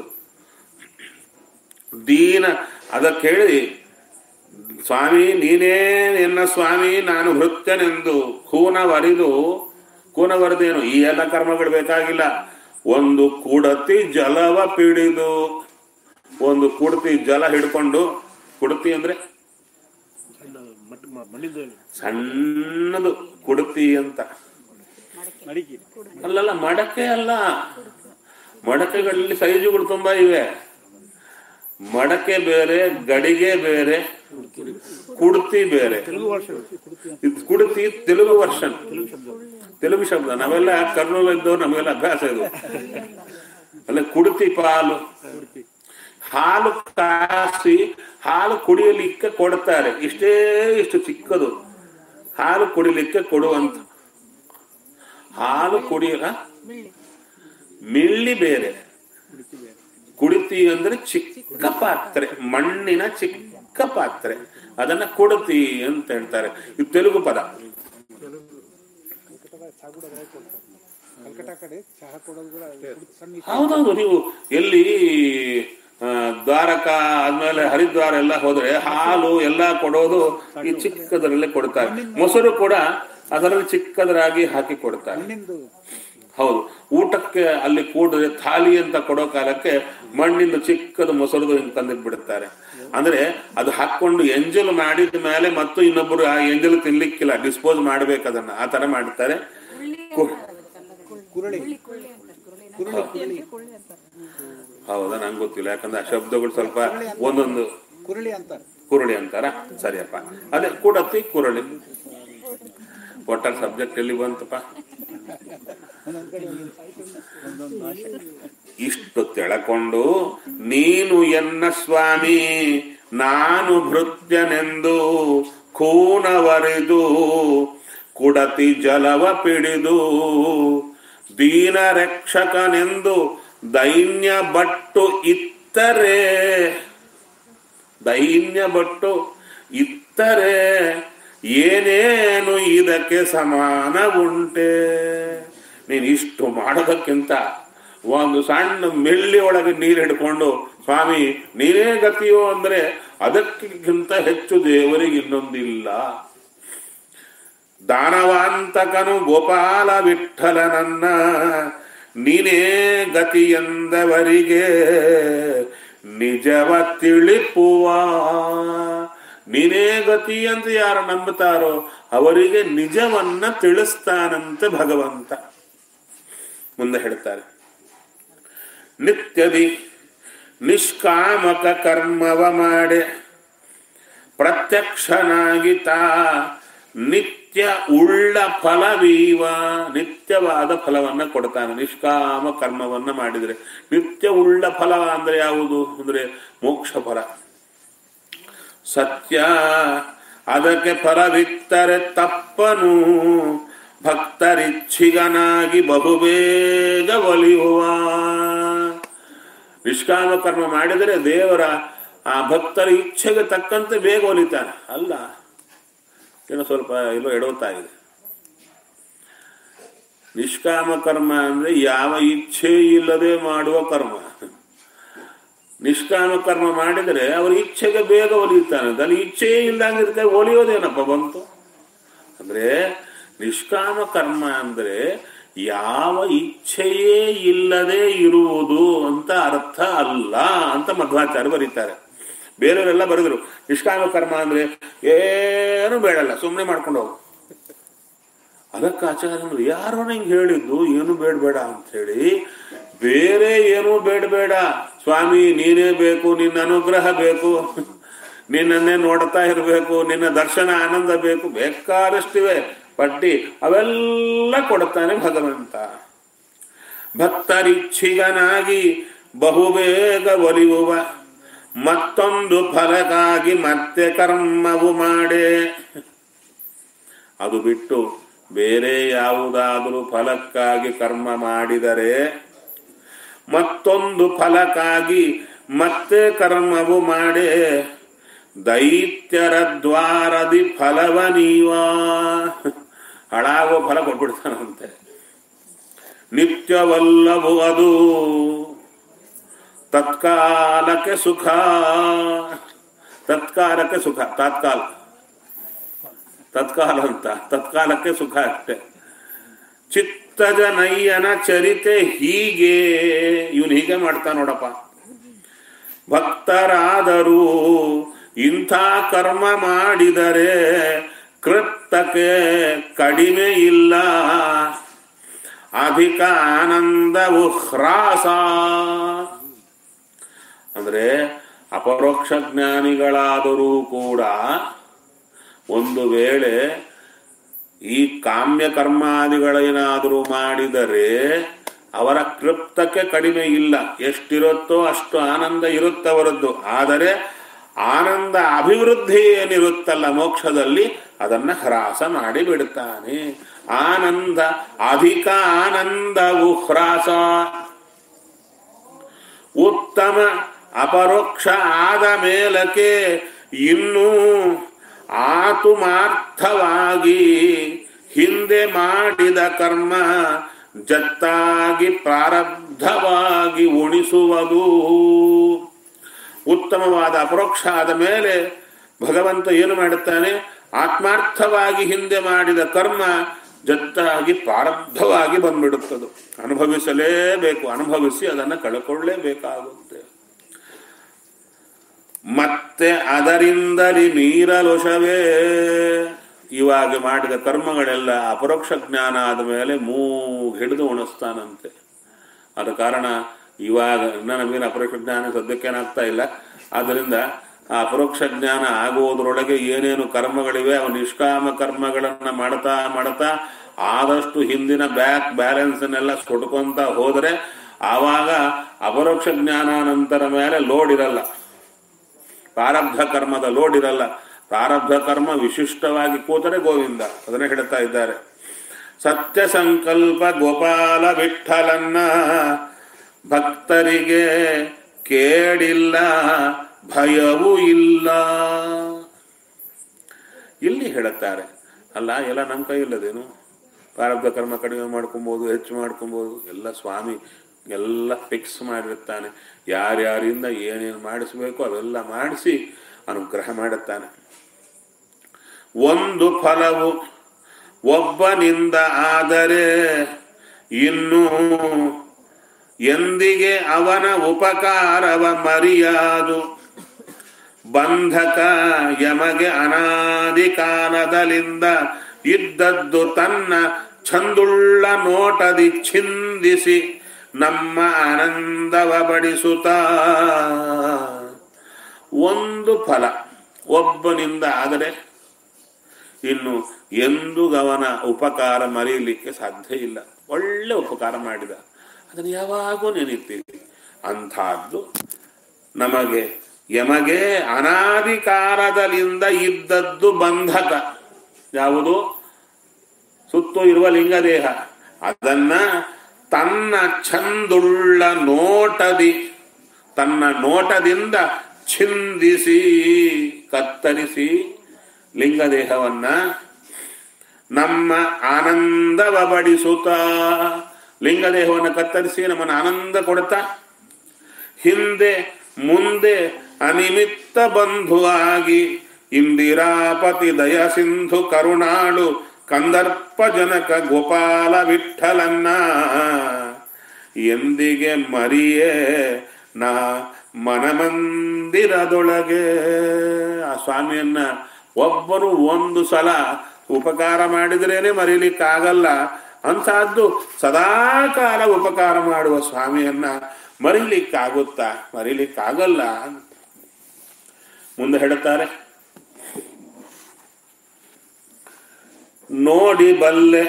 ದೀನ ಅದಕ್ಕೆ ಹೇಳಿ ಸ್ವಾಮಿ ನೀನೇ ಎನ್ನ ಸ್ವಾಮಿ ನಾನು ಭೃತ್ಯನೆಂದು ಕೂನವರಿದು ಕೂನವರಿದೇನು ಈ ಎಲ್ಲ ಕರ್ಮಗಳು ಬೇಕಾಗಿಲ್ಲ ಒಂದು ಕುಡತಿ ಜಲವ ಪಿಡಿದು ಒಂದು ಕುಡತಿ ಜಲ ಹಿಡ್ಕೊಂಡು ಕುಡತಿ ಅಂದ್ರೆ ಸಣ್ಣದು ಕುಡತಿ ಅಂತ ಅಲ್ಲಲ್ಲ ಮಡಕೆ ಅಲ್ಲ ಮಡಕೆಗಳಲ್ಲಿ ಸೈಜುಗಳು ತುಂಬಾ ಇವೆ ಮಡಕೆ ಬೇರೆ ಗಡಿಗೆ ಬೇರೆ ಕುಡ್ತಿ ಬೇರೆ ಇದು ಕುಡ್ತಿ ತೆಲುಗು ವರ್ಷನ್ ತೆಲುಗು ಶಬ್ದ ನಾವೆಲ್ಲ ಕರ್ನೂಲ್ ಇದ್ದವ್ರು ನಮಗೆಲ್ಲ ಅಭ್ಯಾಸ ಇದು ಅಲ್ಲ ಕುಡ್ತಿ ಪಾಲು ಹಾಲು ಕಾಸಿ ಹಾಲು ಕುಡಿಯಲಿಕ್ಕೆ ಕೊಡ್ತಾರೆ ಇಷ್ಟೇ ಇಷ್ಟು ಚಿಕ್ಕದು ಹಾಲು ಕುಡಿಲಿಕ್ಕೆ ಕೊಡುವಂತ ಹಾಲು ಕುಡಿಯಲ ಮಿಳ್ಳಿ ಬೇರೆ ಕುಡಿತಿ ಅಂದ್ರೆ ಚಿಕ್ಕ ಪಾತ್ರೆ ಮಣ್ಣಿನ ಚಿಕ್ಕ ಪಾತ್ರೆ ಅದನ್ನ ಕುಡತಿ ಅಂತ ಹೇಳ್ತಾರೆ ಇದು ತೆಲುಗು ಪದ ಕಲ್ಕಟ್ಟ ಕಡೆ ಚಹಾ ಕೊಡೋದು ಕೂಡ ಸಣ್ಣ ಹೌದೌದು ನೀವು ಎಲ್ಲಿ ಆ, ದ್ವಾರಕ ಆದ್ಮೇಲೆ ಹರಿದ್ವಾರ ಎಲ್ಲ ಹೋದ್ರೆ ಹಾಲು ಎಲ್ಲ ಕೊಡೋದು ಈ ಚಿಕ್ಕದರಲ್ಲೇ ಕೊಡ್ತಾರೆ ಮೊಸರು ಕೂಡ ಅದರಲ್ಲಿ ಚಿಕ್ಕದರಾಗಿ ಹಾಕಿ ಕೊಡ್ತಾರೆ ಮಣ್ಣಿಂದು ಹೌದು ಊಟಕ್ಕೆ ಅಲ್ಲಿ ಕೂಡಿದ್ರೆ ಥಾಲಿ ಅಂತ ಕೊಡೋ ಕಾಲಕ್ಕೆ ಮಣ್ಣಿಂದ ಚಿಕ್ಕದು ಮೊಸರದು ಹಿಂಗ್ ತಂದಿಟ್ ಬಿಡುತ್ತಾರೆ ಅಂದ್ರೆ ಅದು ಹಾಕೊಂಡು ಎಂಜಲ್ ಮಾಡಿದ ಮೇಲೆ ಮತ್ತು ಇನ್ನೊಬ್ಬರು ಆ ಎಂಜಲ್ ತಿನ್ಲಿಕ್ಕಿಲ್ಲ ಡಿಸ್ಪೋಸ್ ಮಾಡ್ಬೇಕು ಅದನ್ನ ಆ ತರ ಮಾಡ್ತಾರೆ ಕು- ಕುರಳಿ ಹೌದಾ ನಂಗೆ ಗೊತ್ತಿಲ್ಲ ಯಾಕಂದ್ರೆ ಆ ಶಬ್ದಗಳು ಸ್ವಲ್ಪ ಒಂದೊಂದು ಕುರಳಿ ಅಂತಾರೆ ಕುರುಳಿ ಅಂತಾರ ಸರಿಯಪ್ಪ ಅದೇ ಕೂಡತ್ತಿ ಕುರುಳಿ ಒಟ್ಟಾರೆ ಸಬ್ಜೆಕ್ಟ್ ಎಲ್ಲಿ ಬಂತಪ್ಪ ಒಂದೊಂದ್ ಕಡೆ ಒಂದೊಂದು ಭಾಷೆ ಇಷ್ಟು ತೆಳಕೊಂಡು ನೀನು ಎನ್ನ ಸ್ವಾಮಿ ನಾನು ಭೃತ್ಯನೆಂದು ಕೂನವರಿದು ಕುಡತಿ ಜಲವ ಪಿಡಿದು ದೀನ ರಕ್ಷಕನೆಂದು ದೈನ್ಯ ಬಟ್ಟು ಇತ್ತರೆ ದೈನ್ಯ ಬಟ್ಟು ಇತ್ತರೆ ಏನೇನು ಇದಕ್ಕೆ ಸಮಾನ ಉಂಟೆ ನೀನು ಇಷ್ಟು ಮಾಡೋದಕ್ಕಿಂತ ಒಂದು ಸಣ್ಣ ಮೆಳ್ಳಿ ಒಳಗೆ ನೀರು ಹಿಡ್ಕೊಂಡು ಸ್ವಾಮಿ ನೀನೇ ಗತಿಯೋ ಅಂದ್ರೆ ಅದಕ್ಕಿಂತ ಹೆಚ್ಚು ದೇವರಿಗೆ ಇನ್ನೊಂದಿಲ್ಲ ದಾನವಾಂತಕನು ಗೋಪಾಲ ವಿಠಲನನ್ನ ನೀನೇ ಗತಿಯೆಂದವರಿಗೆ ನಿಜವ ತಿಳಿಪುವ ನೀನೇ ಗತಿ ಅಂತ ಯಾರು ನಂಬುತ್ತಾರೋ ಅವರಿಗೆ ನಿಜವನ್ನ ತಿಳಿಸ್ತಾನಂತೆ ಭಗವಂತ ಮುಂದೆ ಹೇಳ್ತಾರೆ ನಿತ್ಯದಿ ನಿಷ್ಕಾಮಕ ಕರ್ಮವ ಮಾಡೆ ಪ್ರತ್ಯಕ್ಷನಾಗಿ ತಾ ನಿತ್ಯ ಉಳ್ಳ ಫಲವೀವ ನಿತ್ಯವಾದ ಫಲವನ್ನ ಕೊಡ್ತಾನೆ ನಿಷ್ಕಾಮ ಕರ್ಮವನ್ನ ಮಾಡಿದ್ರೆ ನಿತ್ಯ ಉಳ್ಳ ಫಲ ಅಂದ್ರೆ ಯಾವುದು ಅಂದ್ರೆ ಮೋಕ್ಷ ಫಲ ಸತ್ಯ ಅದಕ್ಕೆ ಫಲವಿತ್ತರೆ ತಪ್ಪನು ಭಕ್ತರಿಚ್ಛಿಗನಾಗಿ ಬಹುಬೇಗ ಒಲಿಯುವ ನಿಷ್ಕಾಮ ಕರ್ಮ ಮಾಡಿದರೆ ದೇವರ ಆ ಭಕ್ತರ ಇಚ್ಛೆಗೆ ತಕ್ಕಂತೆ ಬೇಗ ಒಲಿತಾನೆ ಅಲ್ಲ ಏನೋ ಸ್ವಲ್ಪ ಎಲ್ಲೋ ಎಡವತಾ ಇದೆ ನಿಷ್ಕಾಮ ಕರ್ಮ ಅಂದ್ರೆ ಯಾವ ಇಚ್ಛೆ ಇಲ್ಲದೆ ಮಾಡುವ ಕರ್ಮ ನಿಷ್ಕಾಮ ಕರ್ಮ ಮಾಡಿದರೆ ಅವರ ಇಚ್ಛೆಗೆ ಬೇಗ ಒಲಿಯುತ್ತಾನೆ ಅಲ್ಲಿ ಇಚ್ಛೆಯೇ ಇಲ್ಲಂಗಿರ್ತಾರೆ ಒಲಿಯೋದೇನಪ್ಪ ಬಂತು ಅಂದ್ರೆ ನಿಷ್ಕಾಮ ಕರ್ಮ ಅಂದ್ರೆ ಯಾವ ಇಚ್ಛೆಯೇ ಇಲ್ಲದೆ ಇರುವುದು ಅಂತ ಅರ್ಥ ಅಲ್ಲ ಅಂತ ಮಧ್ವಾಚಾರ್ಯ ಬರೀತಾರೆ ಬೇರೆಯವರೆಲ್ಲ ಬರೆದ್ರು ನಿಷ್ಕಾಮ ಕರ್ಮ ಅಂದ್ರೆ ಏನು ಬೇಡಲ್ಲ ಸುಮ್ಮನೆ ಮಾಡ್ಕೊಂಡು ಹೋಗು ಅದಕ್ಕೆ ಆಚಾರ್ಯರು ಯಾರೋ ನಂಗೆ ಹೇಳಿದ್ದು ಏನು ಬೇಡಬೇಡ ಅಂತ ಹೇಳಿ ಬೇರೆ ಏನೂ ಬೇಡಬೇಡ ಸ್ವಾಮಿ ನೀನೇ ಬೇಕು ನಿನ್ನ ಅನುಗ್ರಹ ಬೇಕು ನಿನ್ನನ್ನೇ ನೋಡ್ತಾ ಇರಬೇಕು ನಿನ್ನ ದರ್ಶನ ಆನಂದ ಬೇಕು ಬೇಕಾದಷ್ಟಿವೆ ಪಟ್ಟಿ ಅವೆಲ್ಲ ಕೊಡ್ತಾನೆ ಭಗವಂತ ಭಕ್ತರಿಚ್ಛಿಗನಾಗಿ ಬಹುಬೇಗ ಒಲಿಯುವ ಮತ್ತೊಂದು ಫಲಕ್ಕಾಗಿ ಮತ್ತೆ ಕರ್ಮವು ಮಾಡೆ ಅದು ಬಿಟ್ಟು ಬೇರೆ ಯಾವುದಾದರೂ ಫಲಕ್ಕಾಗಿ ಕರ್ಮ ಮಾಡಿದರೆ ಮತ್ತೊಂದು ಫಲಕ್ಕಾಗಿ ಮತ್ತೆ ಕರ್ಮವು ಮಾಡೇ ದೈತ್ಯರ ದ್ವಾರದಿ ಫಲವ ನೀವ ಹಾಳಾಗೋ ಫಲ ಕೊಟ್ಬಿಡ್ತಾನಂತೆ ನಿತ್ಯವಲ್ಲವು ಅದು ತತ್ಕಾಲಕ್ಕೆ ಸುಖ ತತ್ಕಾಲಕ್ಕೆ ಸುಖ ತಾತ್ಕಾಲ ತತ್ಕಾಲ ಅಂತ ತತ್ಕಾಲಕ್ಕೆ ಸುಖ ಅಷ್ಟೆ ಚಿತ್ತಜ ನಯ್ಯನ ಚರಿತೆ ಹೀಗೆ ಇವನು ಹೀಗೆ ಮಾಡ್ತಾ ನೋಡಪ್ಪ ಭಕ್ತರಾದರೂ ಇಂಥ ಕರ್ಮ ಮಾಡಿದರೆ ಕೃತ್ತಕ್ಕೆ ಕಡಿಮೆ ಇಲ್ಲ ಅಧಿಕ ಆನಂದವು ಹ್ರಾಸ ಅಂದ್ರೆ ಅಪರೋಕ್ಷ ಜ್ಞಾನಿಗಳಾದರೂ ಕೂಡ ಒಂದು ವೇಳೆ ಈ ಕಾಮ್ಯ ಕರ್ಮಾದಿಗಳೇನಾದರೂ ಮಾಡಿದರೆ ಅವರ ಕೃಪ್ತಕ್ಕೆ ಕಡಿಮೆ ಇಲ್ಲ ಎಷ್ಟಿರುತ್ತೋ ಅಷ್ಟು ಆನಂದ ಇರುತ್ತವರದ್ದು ಆದರೆ ಆನಂದ ಅಭಿವೃದ್ಧಿ ಏನಿರುತ್ತಲ್ಲ ಮೋಕ್ಷದಲ್ಲಿ ಅದನ್ನ ಹ್ರಾಸ ಮಾಡಿ ಬಿಡುತ್ತಾನೆ ಆನಂದ ಅಧಿಕ ಆನಂದವು ಹ್ರಾಸ ಉತ್ತಮ ಅಪರೋಕ್ಷ ಆದ ಮೇಲಕ್ಕೆ ಇನ್ನೂ ಆತುಮಾರ್ಥವಾಗಿ ಹಿಂದೆ ಮಾಡಿದ ಕರ್ಮ ಜತ್ತಾಗಿ ಪ್ರಾರಬ್ಧವಾಗಿ ಉಣಿಸುವುದು ಉತ್ತಮವಾದ ಅಪರೋಕ್ಷ ಆದ ಮೇಲೆ ಭಗವಂತ ಏನು ಮಾಡುತ್ತಾನೆ ಆತ್ಮಾರ್ಥವಾಗಿ ಹಿಂದೆ ಮಾಡಿದ ಕರ್ಮ ಜತ್ತಾಗಿ ಪ್ರಾರಬ್ಧವಾಗಿ ಬಂದ್ಬಿಡುತ್ತದೆ ಅನುಭವಿಸಲೇಬೇಕು ಅನುಭವಿಸಿ ಅದನ್ನು ಕಳ್ಕೊಳ್ಳೇಬೇಕಾಗುತ್ತೆ ಮತ್ತೆ ಅದರಿಂದಲಿ ಮೀರಲೊಷವೇ ಇವಾಗ ಮಾಡಿದ ಕರ್ಮಗಳೆಲ್ಲ ಅಪರೋಕ್ಷ ಜ್ಞಾನ ಆದ ಮೇಲೆ ಮೂಗ್ ಹಿಡಿದು ಉಣಿಸ್ತಾನಂತೆ ಆದ ಕಾರಣ ಇವಾಗ ಇನ್ನ ನಮಗೇನು ಅಪರೋಕ್ಷ ಜ್ಞಾನ ಸದ್ಯಕ್ಕೇನಾಗ್ತಾ ಇಲ್ಲ ಆದ್ದರಿಂದ ಆ ಅಪರೋಕ್ಷ ಜ್ಞಾನ ಆಗುವುದರೊಳಗೆ ಏನೇನು ಕರ್ಮಗಳಿವೆ ಅವು ನಿಷ್ಕಾಮ ಕರ್ಮಗಳನ್ನ ಮಾಡ್ತಾ ಮಾಡ್ತಾ ಆದಷ್ಟು ಹಿಂದಿನ ಬ್ಯಾಕ್ ಬ್ಯಾಲೆನ್ಸ್ನೆಲ್ಲ ಕೊಟ್ಕೊಂತ ಹೋದರೆ ಆವಾಗ ಅಪರೋಕ್ಷ ಜ್ಞಾನ ನಂತರ ಮೇಲೆ ಲೋಡ್ ಇರಲ್ಲ ಪ್ರಾರಬ್ಧ ಕರ್ಮದ ಲೋಡ್ ಇರಲ್ಲ ಪ್ರಾರಬ್ಧ ಕರ್ಮ ವಿಶಿಷ್ಟವಾಗಿ ಕೂತರೆ ಗೋವಿಂದ ಅದನ್ನೇ ಹೇಳ್ತಾ ಇದ್ದಾರೆ ಸತ್ಯ ಸಂಕಲ್ಪ ಗೋಪಾಲ ವಿಠಲನ್ನ ಭಕ್ತರಿಗೆ ಕೇಡಿಲ್ಲ ಭಯವೂ ಇಲ್ಲ ಇಲ್ಲಿ ಹೇಳುತ್ತಾರೆ ಅಲ್ಲ ಎಲ್ಲ ನಮ್ಮ ಕೈಯಿಲ್ಲದೇನು ಪ್ರಾರಬ್ಧ ಕರ್ಮ ಕಡಿಮೆ ಮಾಡ್ಕೊಬೋದು ಹೆಚ್ಚು ಮಾಡ್ಕೊಬೋದು ಎಲ್ಲ ಸ್ವಾಮಿ ಎಲ್ಲ ಫಿಕ್ಸ್ ಮಾಡಿರ್ತಾನೆ ಯಾರ್ಯಾರಿಂದ ಏನೇನು ಮಾಡಿಸ್ಬೇಕು ಅವೆಲ್ಲ ಮಾಡಿಸಿ ಅನುಗ್ರಹ ಮಾಡುತ್ತಾನೆ ಒಂದು ಫಲವು ಒಬ್ಬನಿಂದ ಆದರೆ ಇನ್ನು ಎಂದಿಗೆ ಅವನ ಉಪಕಾರವ ಮರಿಯಾದು ಬಂಧಕ ಯಮಗೆ ಅನಾದಿ ಕಾಲದಲಿಂದ ಇದ್ದದ್ದು ತನ್ನ ಚಂದುಳ್ಳ ನೋಟದಿ ಛಿಂದಿಸಿ ನಮ್ಮ ಆನಂದವ ಬಡಿಸುತ್ತ ಒಂದು ಫಲ ಒಬ್ಬನಿಂದ ಆದರೆ ಇನ್ನು ಎಂದು ಅವನ ಉಪಕಾರ ಮರೆಯಲಿಕ್ಕೆ ಸಾಧ್ಯ ಇಲ್ಲ ಒಳ್ಳೆ ಉಪಕಾರ ಮಾಡಿದ ಅದನ್ನು ಯಾವಾಗೂ ನೆನೀತೀವಿ ಅಂಥದ್ದು ನಮಗೆ ಯಮಗೆ ಅನಾದಿ ಕಾಲದಲ್ಲಿಂದ ಇದ್ದದ್ದು ಬಂಧಕ ಯಾವುದು ಸುತ್ತು ಇರುವ ಲಿಂಗದೇಹ ಅದನ್ನ ತನ್ನ ಚಂದುಳ್ಳ ನೋಟದಿ ತನ್ನ ನೋಟದಿಂದ ಛಿಂದಿಸಿ ಕತ್ತರಿಸಿ ಲಿಂಗದೇಹವನ್ನ ನಮ್ಮ ಆನಂದವ ಬಡಿಸುತ್ತ ಲಿಂಗದೇಹವನ್ನು ಕತ್ತರಿಸಿ ನಮ್ಮನ್ನು ಆನಂದ ಕೊಡುತ್ತಾ ಹಿಂದೆ ಮುಂದೆ ಅನಿಮಿತ್ತ ಬಂಧುವಾಗಿ ಇಂದಿರಾಪತಿ ದಯ ಸಿಂಧು ಕರುಣಾಳು ಕಂದರ್ಪ ಜನಕ ಗೋಪಾಲ ವಿಠಲನ್ನ ಎಂದಿಗೆ ಮರಿಯೇ ನಾ ಮನಮಂದಿರದೊಳಗೆ ಆ ಸ್ವಾಮಿಯನ್ನ ಒಬ್ಬರು ಒಂದು ಸಲ ಉಪಕಾರ ಮಾಡಿದ್ರೇನೆ ಮರೀಲಿಕ್ಕಾಗಲ್ಲ ಅಂತಹದ್ದು ಸದಾಕಾಲ ಉಪಕಾರ ಮಾಡುವ ಸ್ವಾಮಿಯನ್ನ ಮರಿಲಿಕ್ಕಾಗುತ್ತಾ ಮರಿಲಿಕ್ಕಾಗಲ್ಲ ಮುಂದೆ ಹೇಳುತ್ತಾರೆ ನೋಡಿ ಬಲ್ಲೆ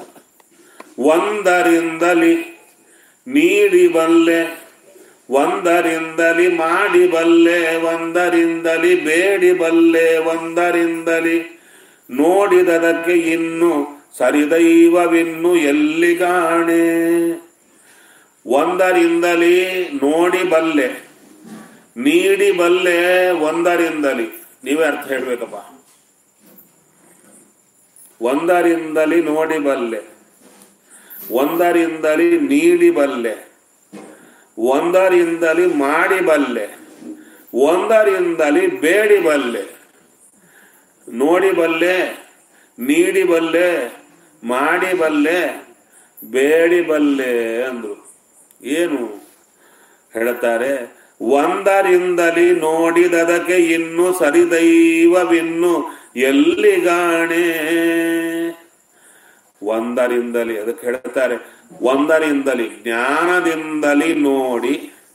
ಒಂದರಿಂದಲಿ ನೀಡಿ ಬಲ್ಲೆ ಒಂದರಿಂದಲಿ ಮಾಡಿ ಬಲ್ಲೆ ಒಂದರಿಂದಲಿ ಬೇಡಿ ಬಲ್ಲೆ ಒಂದರಿಂದಲಿ ನೋಡಿದದಕ್ಕೆ ಇನ್ನು ಸರಿದೈವವಿನ್ನು ಎಲ್ಲಿಗಾಣೆ ಒಂದರಿಂದಲೇ ನೋಡಿ ಬಲ್ಲೆ ನೀಡಿ ಬಲ್ಲೆ ಒಂದರಿಂದಲಿ ನೀವೇ ಅರ್ಥ ಹೇಳ್ಬೇಕಪ್ಪ ಒಂದರಿಂದಲಿ ನೋಡಿ ಬಲ್ಲೆ ಒಂದರಿಂದಲಿ ನೀಡಿ ಬಲ್ಲೆ ಒಂದರಿಂದಲಿ ಮಾಡಿ ಬಲ್ಲೆ ಒಂದರಿಂದಲಿ ಬೇಡಿ ಬಲ್ಲೆ ನೋಡಿ ಬಲ್ಲೆ ನೀಡಿ ಬಲ್ಲೆ ಮಾಡಿ ಬಲ್ಲೆ ಬೇಡಿ ಬಲ್ಲೆ ಅಂದ್ರು ಏನು ಹೇಳ್ತಾರೆ ಒಂದರಿಂದಲಿ ನೋಡಿದದಕ್ಕೆ ಇನ್ನು ಸರಿದೈವವಿನ್ನು ಎಲ್ಲಿಗಾಣೆ ಒಂದರಿಂದಲಿ ಅದಕ್ಕೆ ಹೇಳ್ತಾರೆ ಒಂದರಿಂದಲಿ ಜ್ಞಾನದಿಂದಲಿ ನೋಡಿ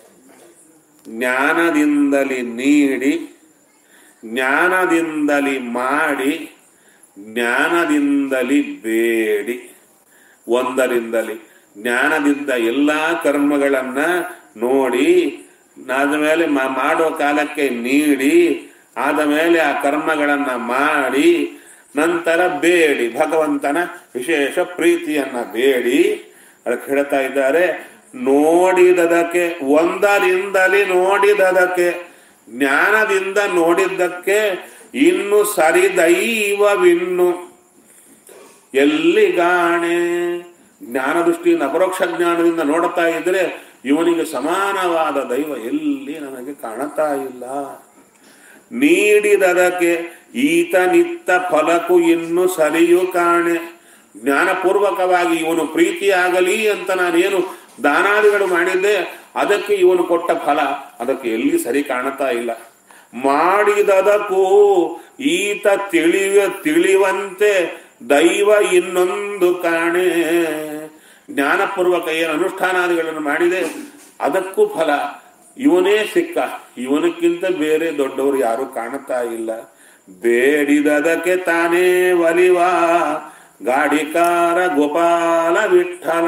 ಜ್ಞಾನದಿಂದಲಿ ನೀಡಿ ಜ್ಞಾನದಿಂದಲಿ ಮಾಡಿ ಜ್ಞಾನದಿಂದಲಿ ಬೇಡಿ ಒಂದರಿಂದಲಿ ಜ್ಞಾನದಿಂದ ಎಲ್ಲಾ ಕರ್ಮಗಳನ್ನ ನೋಡಿ ಆದ ಮೇಲೆ ಮಾ- ಮಾಡೋ ಕಾಲಕ್ಕೆ ನೀಡಿ ಆದ ಮೇಲೆ ಆ ಕರ್ಮಗಳನ್ನ ಮಾಡಿ ನಂತರ ಬೇಡಿ ಭಗವಂತನ ವಿಶೇಷ ಪ್ರೀತಿಯನ್ನ ಬೇಡಿ ಅದಕ್ಕೆ ಹೇಳ್ತಾ ಇದ್ದಾರೆ ನೋಡಿದದಕ್ಕೆ ಒಂದರಿಂದಲೇ ನೋಡಿದದಕ್ಕೆ ಜ್ಞಾನದಿಂದ ನೋಡಿದ್ದಕ್ಕೆ ಇನ್ನು ಸರಿದೈವವಿನ್ನು ಎಲ್ಲಿಗಾಣೆ ಜ್ಞಾನ ದೃಷ್ಟಿಯಿಂದ ಅಪರೋಕ್ಷ ಜ್ಞಾನದಿಂದ ನೋಡ್ತಾ ಇದ್ರೆ ಇವನಿಗೆ ಸಮಾನವಾದ ದೈವ ಎಲ್ಲಿ ನನಗೆ ಕಾಣುತ್ತಾ ಇಲ್ಲ ನೀಡಿದದಕ್ಕೆ ಈತ ನಿತ್ತ ಫಲಕು ಇನ್ನು ಸರಿಯು ಕಾಣೆ ಜ್ಞಾನಪೂರ್ವಕವಾಗಿ ಇವನು ಪ್ರೀತಿಯಾಗಲಿ ಅಂತ ನಾನೇನು ದಾನಾದಿಗಳು ಮಾಡಿದ್ದೆ ಅದಕ್ಕೆ ಇವನು ಕೊಟ್ಟ ಫಲ ಅದಕ್ಕೆ ಎಲ್ಲಿ ಸರಿ ಕಾಣುತ್ತಾ ಇಲ್ಲ ಮಾಡಿದದಕ್ಕೂ ಈತ ತಿಳಿವ ತಿಳಿವಂತೆ ದೈವ ಇನ್ನೊಂದು ಕಾಣೆ ಜ್ಞಾನಪೂರ್ವಕ ಏನು ಅನುಷ್ಠಾನಾದಿಗಳನ್ನು ಮಾಡಿದೆ ಅದಕ್ಕೂ ಫಲ ಇವನೇ ಸಿಕ್ಕ ಇವನಕ್ಕಿಂತ ಬೇರೆ ದೊಡ್ಡವರು ಯಾರು ಕಾಣುತ್ತಾ ಇಲ್ಲ ಬೇಡಿದದಕ್ಕೆ ತಾನೇ ಒಲಿವ ಗಾಡಿಕಾರ ಗೋಪಾಲ ವಿಠಲ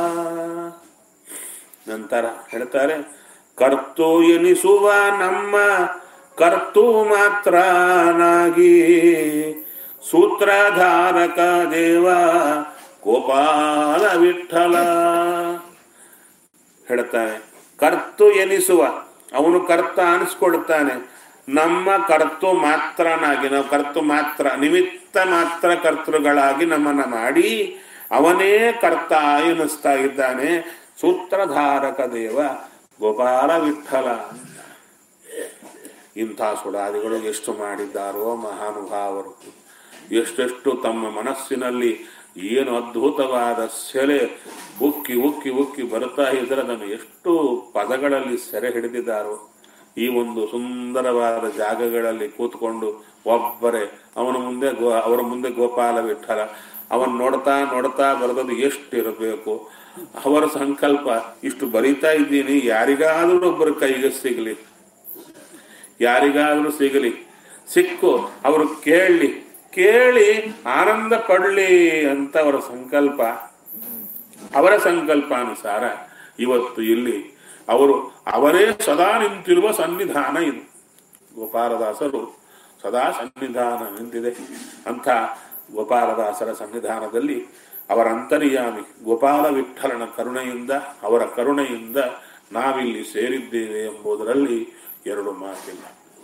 ನಂತರ ಹೇಳ್ತಾರೆ ಕರ್ತು ಎನಿಸುವ ನಮ್ಮ ಕರ್ತು ಮಾತ್ರನಾಗಿ ಸೂತ್ರಧಾರಕ ದೇವ ಗೋಪಾಲ ವಿಠಲ ಹೇಳ್ತಾನೆ ಕರ್ತು ಎನಿಸುವ ಅವನು ಕರ್ತ ಅನಿಸ್ಕೊಳ್ತಾನೆ ನಮ್ಮ ಕರ್ತು ಮಾತ್ರನಾಗಿ ನಾವು ಕರ್ತು ಮಾತ್ರ ನಿಮಿತ್ತ ಮಾತ್ರ ಕರ್ತೃಗಳಾಗಿ ನಮ್ಮನ್ನ ಮಾಡಿ ಅವನೇ ಕರ್ತ ಎನಿಸ್ತಾ ಇದ್ದಾನೆ ಸೂತ್ರಧಾರಕ ದೇವ ಗೋಪಾಲ ವಿಠಲ ಇಂಥ ಸುಡಾದಿಗಳು ಎಷ್ಟು ಮಾಡಿದ್ದಾರೋ ಮಹಾನುಭಾವರು ಎಷ್ಟೆಷ್ಟು ತಮ್ಮ ಮನಸ್ಸಿನಲ್ಲಿ ಏನು ಅದ್ಭುತವಾದ ಸೆಲೆ ಉಕ್ಕಿ ಉಕ್ಕಿ ಉಕ್ಕಿ ಬರ್ತಾ ಇದ್ರೆ ಅದನ್ನು ಎಷ್ಟು ಪದಗಳಲ್ಲಿ ಸೆರೆ ಹಿಡಿದಿದ್ದಾರೋ ಈ ಒಂದು ಸುಂದರವಾದ ಜಾಗಗಳಲ್ಲಿ ಕೂತ್ಕೊಂಡು ಒಬ್ಬರೇ ಅವನ ಮುಂದೆ ಗೋ ಅವರ ಮುಂದೆ ಗೋಪಾಲ ವಿಠಲ ಅವನ್ ನೋಡ್ತಾ ನೋಡ್ತಾ ಬರೆದದ್ದು ಎಷ್ಟಿರಬೇಕು ಅವರ ಸಂಕಲ್ಪ ಇಷ್ಟು ಬರಿತಾ ಇದ್ದೀನಿ ಯಾರಿಗಾದರೂ ಒಬ್ಬರ ಕೈಗೆ ಸಿಗಲಿ ಯಾರಿಗಾದರೂ ಸಿಗಲಿ ಸಿಕ್ಕು ಅವರು ಕೇಳಲಿ ಕೇಳಿ ಆನಂದ ಪಡಲಿ ಅಂತ ಅವರ ಸಂಕಲ್ಪ ಅವರ ಸಂಕಲ್ಪಾನುಸಾರ ಇವತ್ತು ಇಲ್ಲಿ ಅವರು ಅವರೇ ಸದಾ ನಿಂತಿರುವ ಸನ್ನಿಧಾನ ಇದು ಗೋಪಾಲದಾಸರು ಸದಾ ಸನ್ನಿಧಾನ ನಿಂತಿದೆ ಅಂತ ಗೋಪಾಲದಾಸರ ಸನ್ನಿಧಾನದಲ್ಲಿ ಅವರ ಅಂತರ್ಯಾಮಿ ಗೋಪಾಲ ವಿಠಲನ ಕರುಣೆಯಿಂದ ಅವರ ಕರುಣೆಯಿಂದ ನಾವಿಲ್ಲಿ ಸೇರಿದ್ದೇವೆ ಎಂಬುದರಲ್ಲಿ ಎರಡು ಮಾತಿಲ್ಲ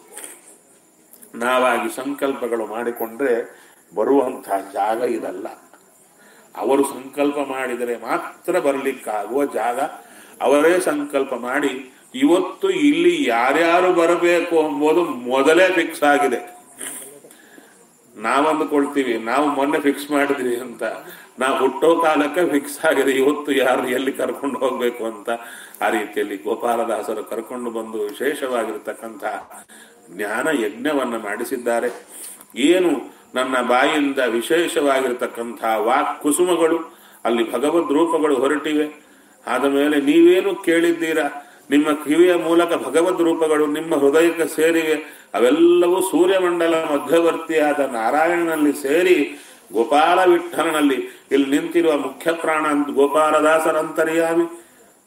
ನಾವಾಗಿ ಸಂಕಲ್ಪಗಳು ಮಾಡಿಕೊಂಡ್ರೆ ಬರುವಂತಹ ಜಾಗ ಇದಲ್ಲ ಅವರು ಸಂಕಲ್ಪ ಮಾಡಿದರೆ ಮಾತ್ರ ಬರಲಿಕ್ಕಾಗುವ ಜಾಗ ಅವರೇ ಸಂಕಲ್ಪ ಮಾಡಿ ಇವತ್ತು ಇಲ್ಲಿ ಯಾರ್ಯಾರು ಬರಬೇಕು ಎಂಬುದು ಮೊದಲೇ ಫಿಕ್ಸ್ ಆಗಿದೆ ನಾವಂದುಕೊಳ್ತೀವಿ ನಾವು ಮೊನ್ನೆ ಫಿಕ್ಸ್ ಮಾಡಿದ್ವಿ ಅಂತ ನಾವು ಹುಟ್ಟೋ ಕಾಲಕ್ಕೆ ಫಿಕ್ಸ್ ಆಗಿದೆ ಇವತ್ತು ಯಾರು ಎಲ್ಲಿ ಕರ್ಕೊಂಡು ಹೋಗ್ಬೇಕು ಅಂತ ಆ ರೀತಿಯಲ್ಲಿ ಗೋಪಾಲದಾಸರು ಕರ್ಕೊಂಡು ಬಂದು ವಿಶೇಷವಾಗಿರ್ತಕ್ಕಂಥ ಜ್ಞಾನ ಯಜ್ಞವನ್ನ ಮಾಡಿಸಿದ್ದಾರೆ ಏನು ನನ್ನ ಬಾಯಿಂದ ವಿಶೇಷವಾಗಿರ್ತಕ್ಕಂಥ ವಾಕ್ ಕುಸುಮಗಳು ಅಲ್ಲಿ ಭಗವದ್ ರೂಪಗಳು ಹೊರಟಿವೆ ಆದ ಮೇಲೆ ನೀವೇನು ಕೇಳಿದ್ದೀರಾ ನಿಮ್ಮ ಕಿವಿಯ ಮೂಲಕ ಭಗವದ್ ರೂಪಗಳು ನಿಮ್ಮ ಹೃದಯಕ್ಕೆ ಸೇರಿವೆ ಅವೆಲ್ಲವೂ ಸೂರ್ಯಮಂಡಲ ಮಧ್ಯವರ್ತಿಯಾದ ನಾರಾಯಣನಲ್ಲಿ ಸೇರಿ ಗೋಪಾಲ ವಿಠಲನಲ್ಲಿ ಇಲ್ಲಿ ನಿಂತಿರುವ ಮುಖ್ಯ ಪ್ರಾಣ ಅಂತ ಗೋಪಾಲದಾಸರ ಅಂತರ್ಯಾಮಿ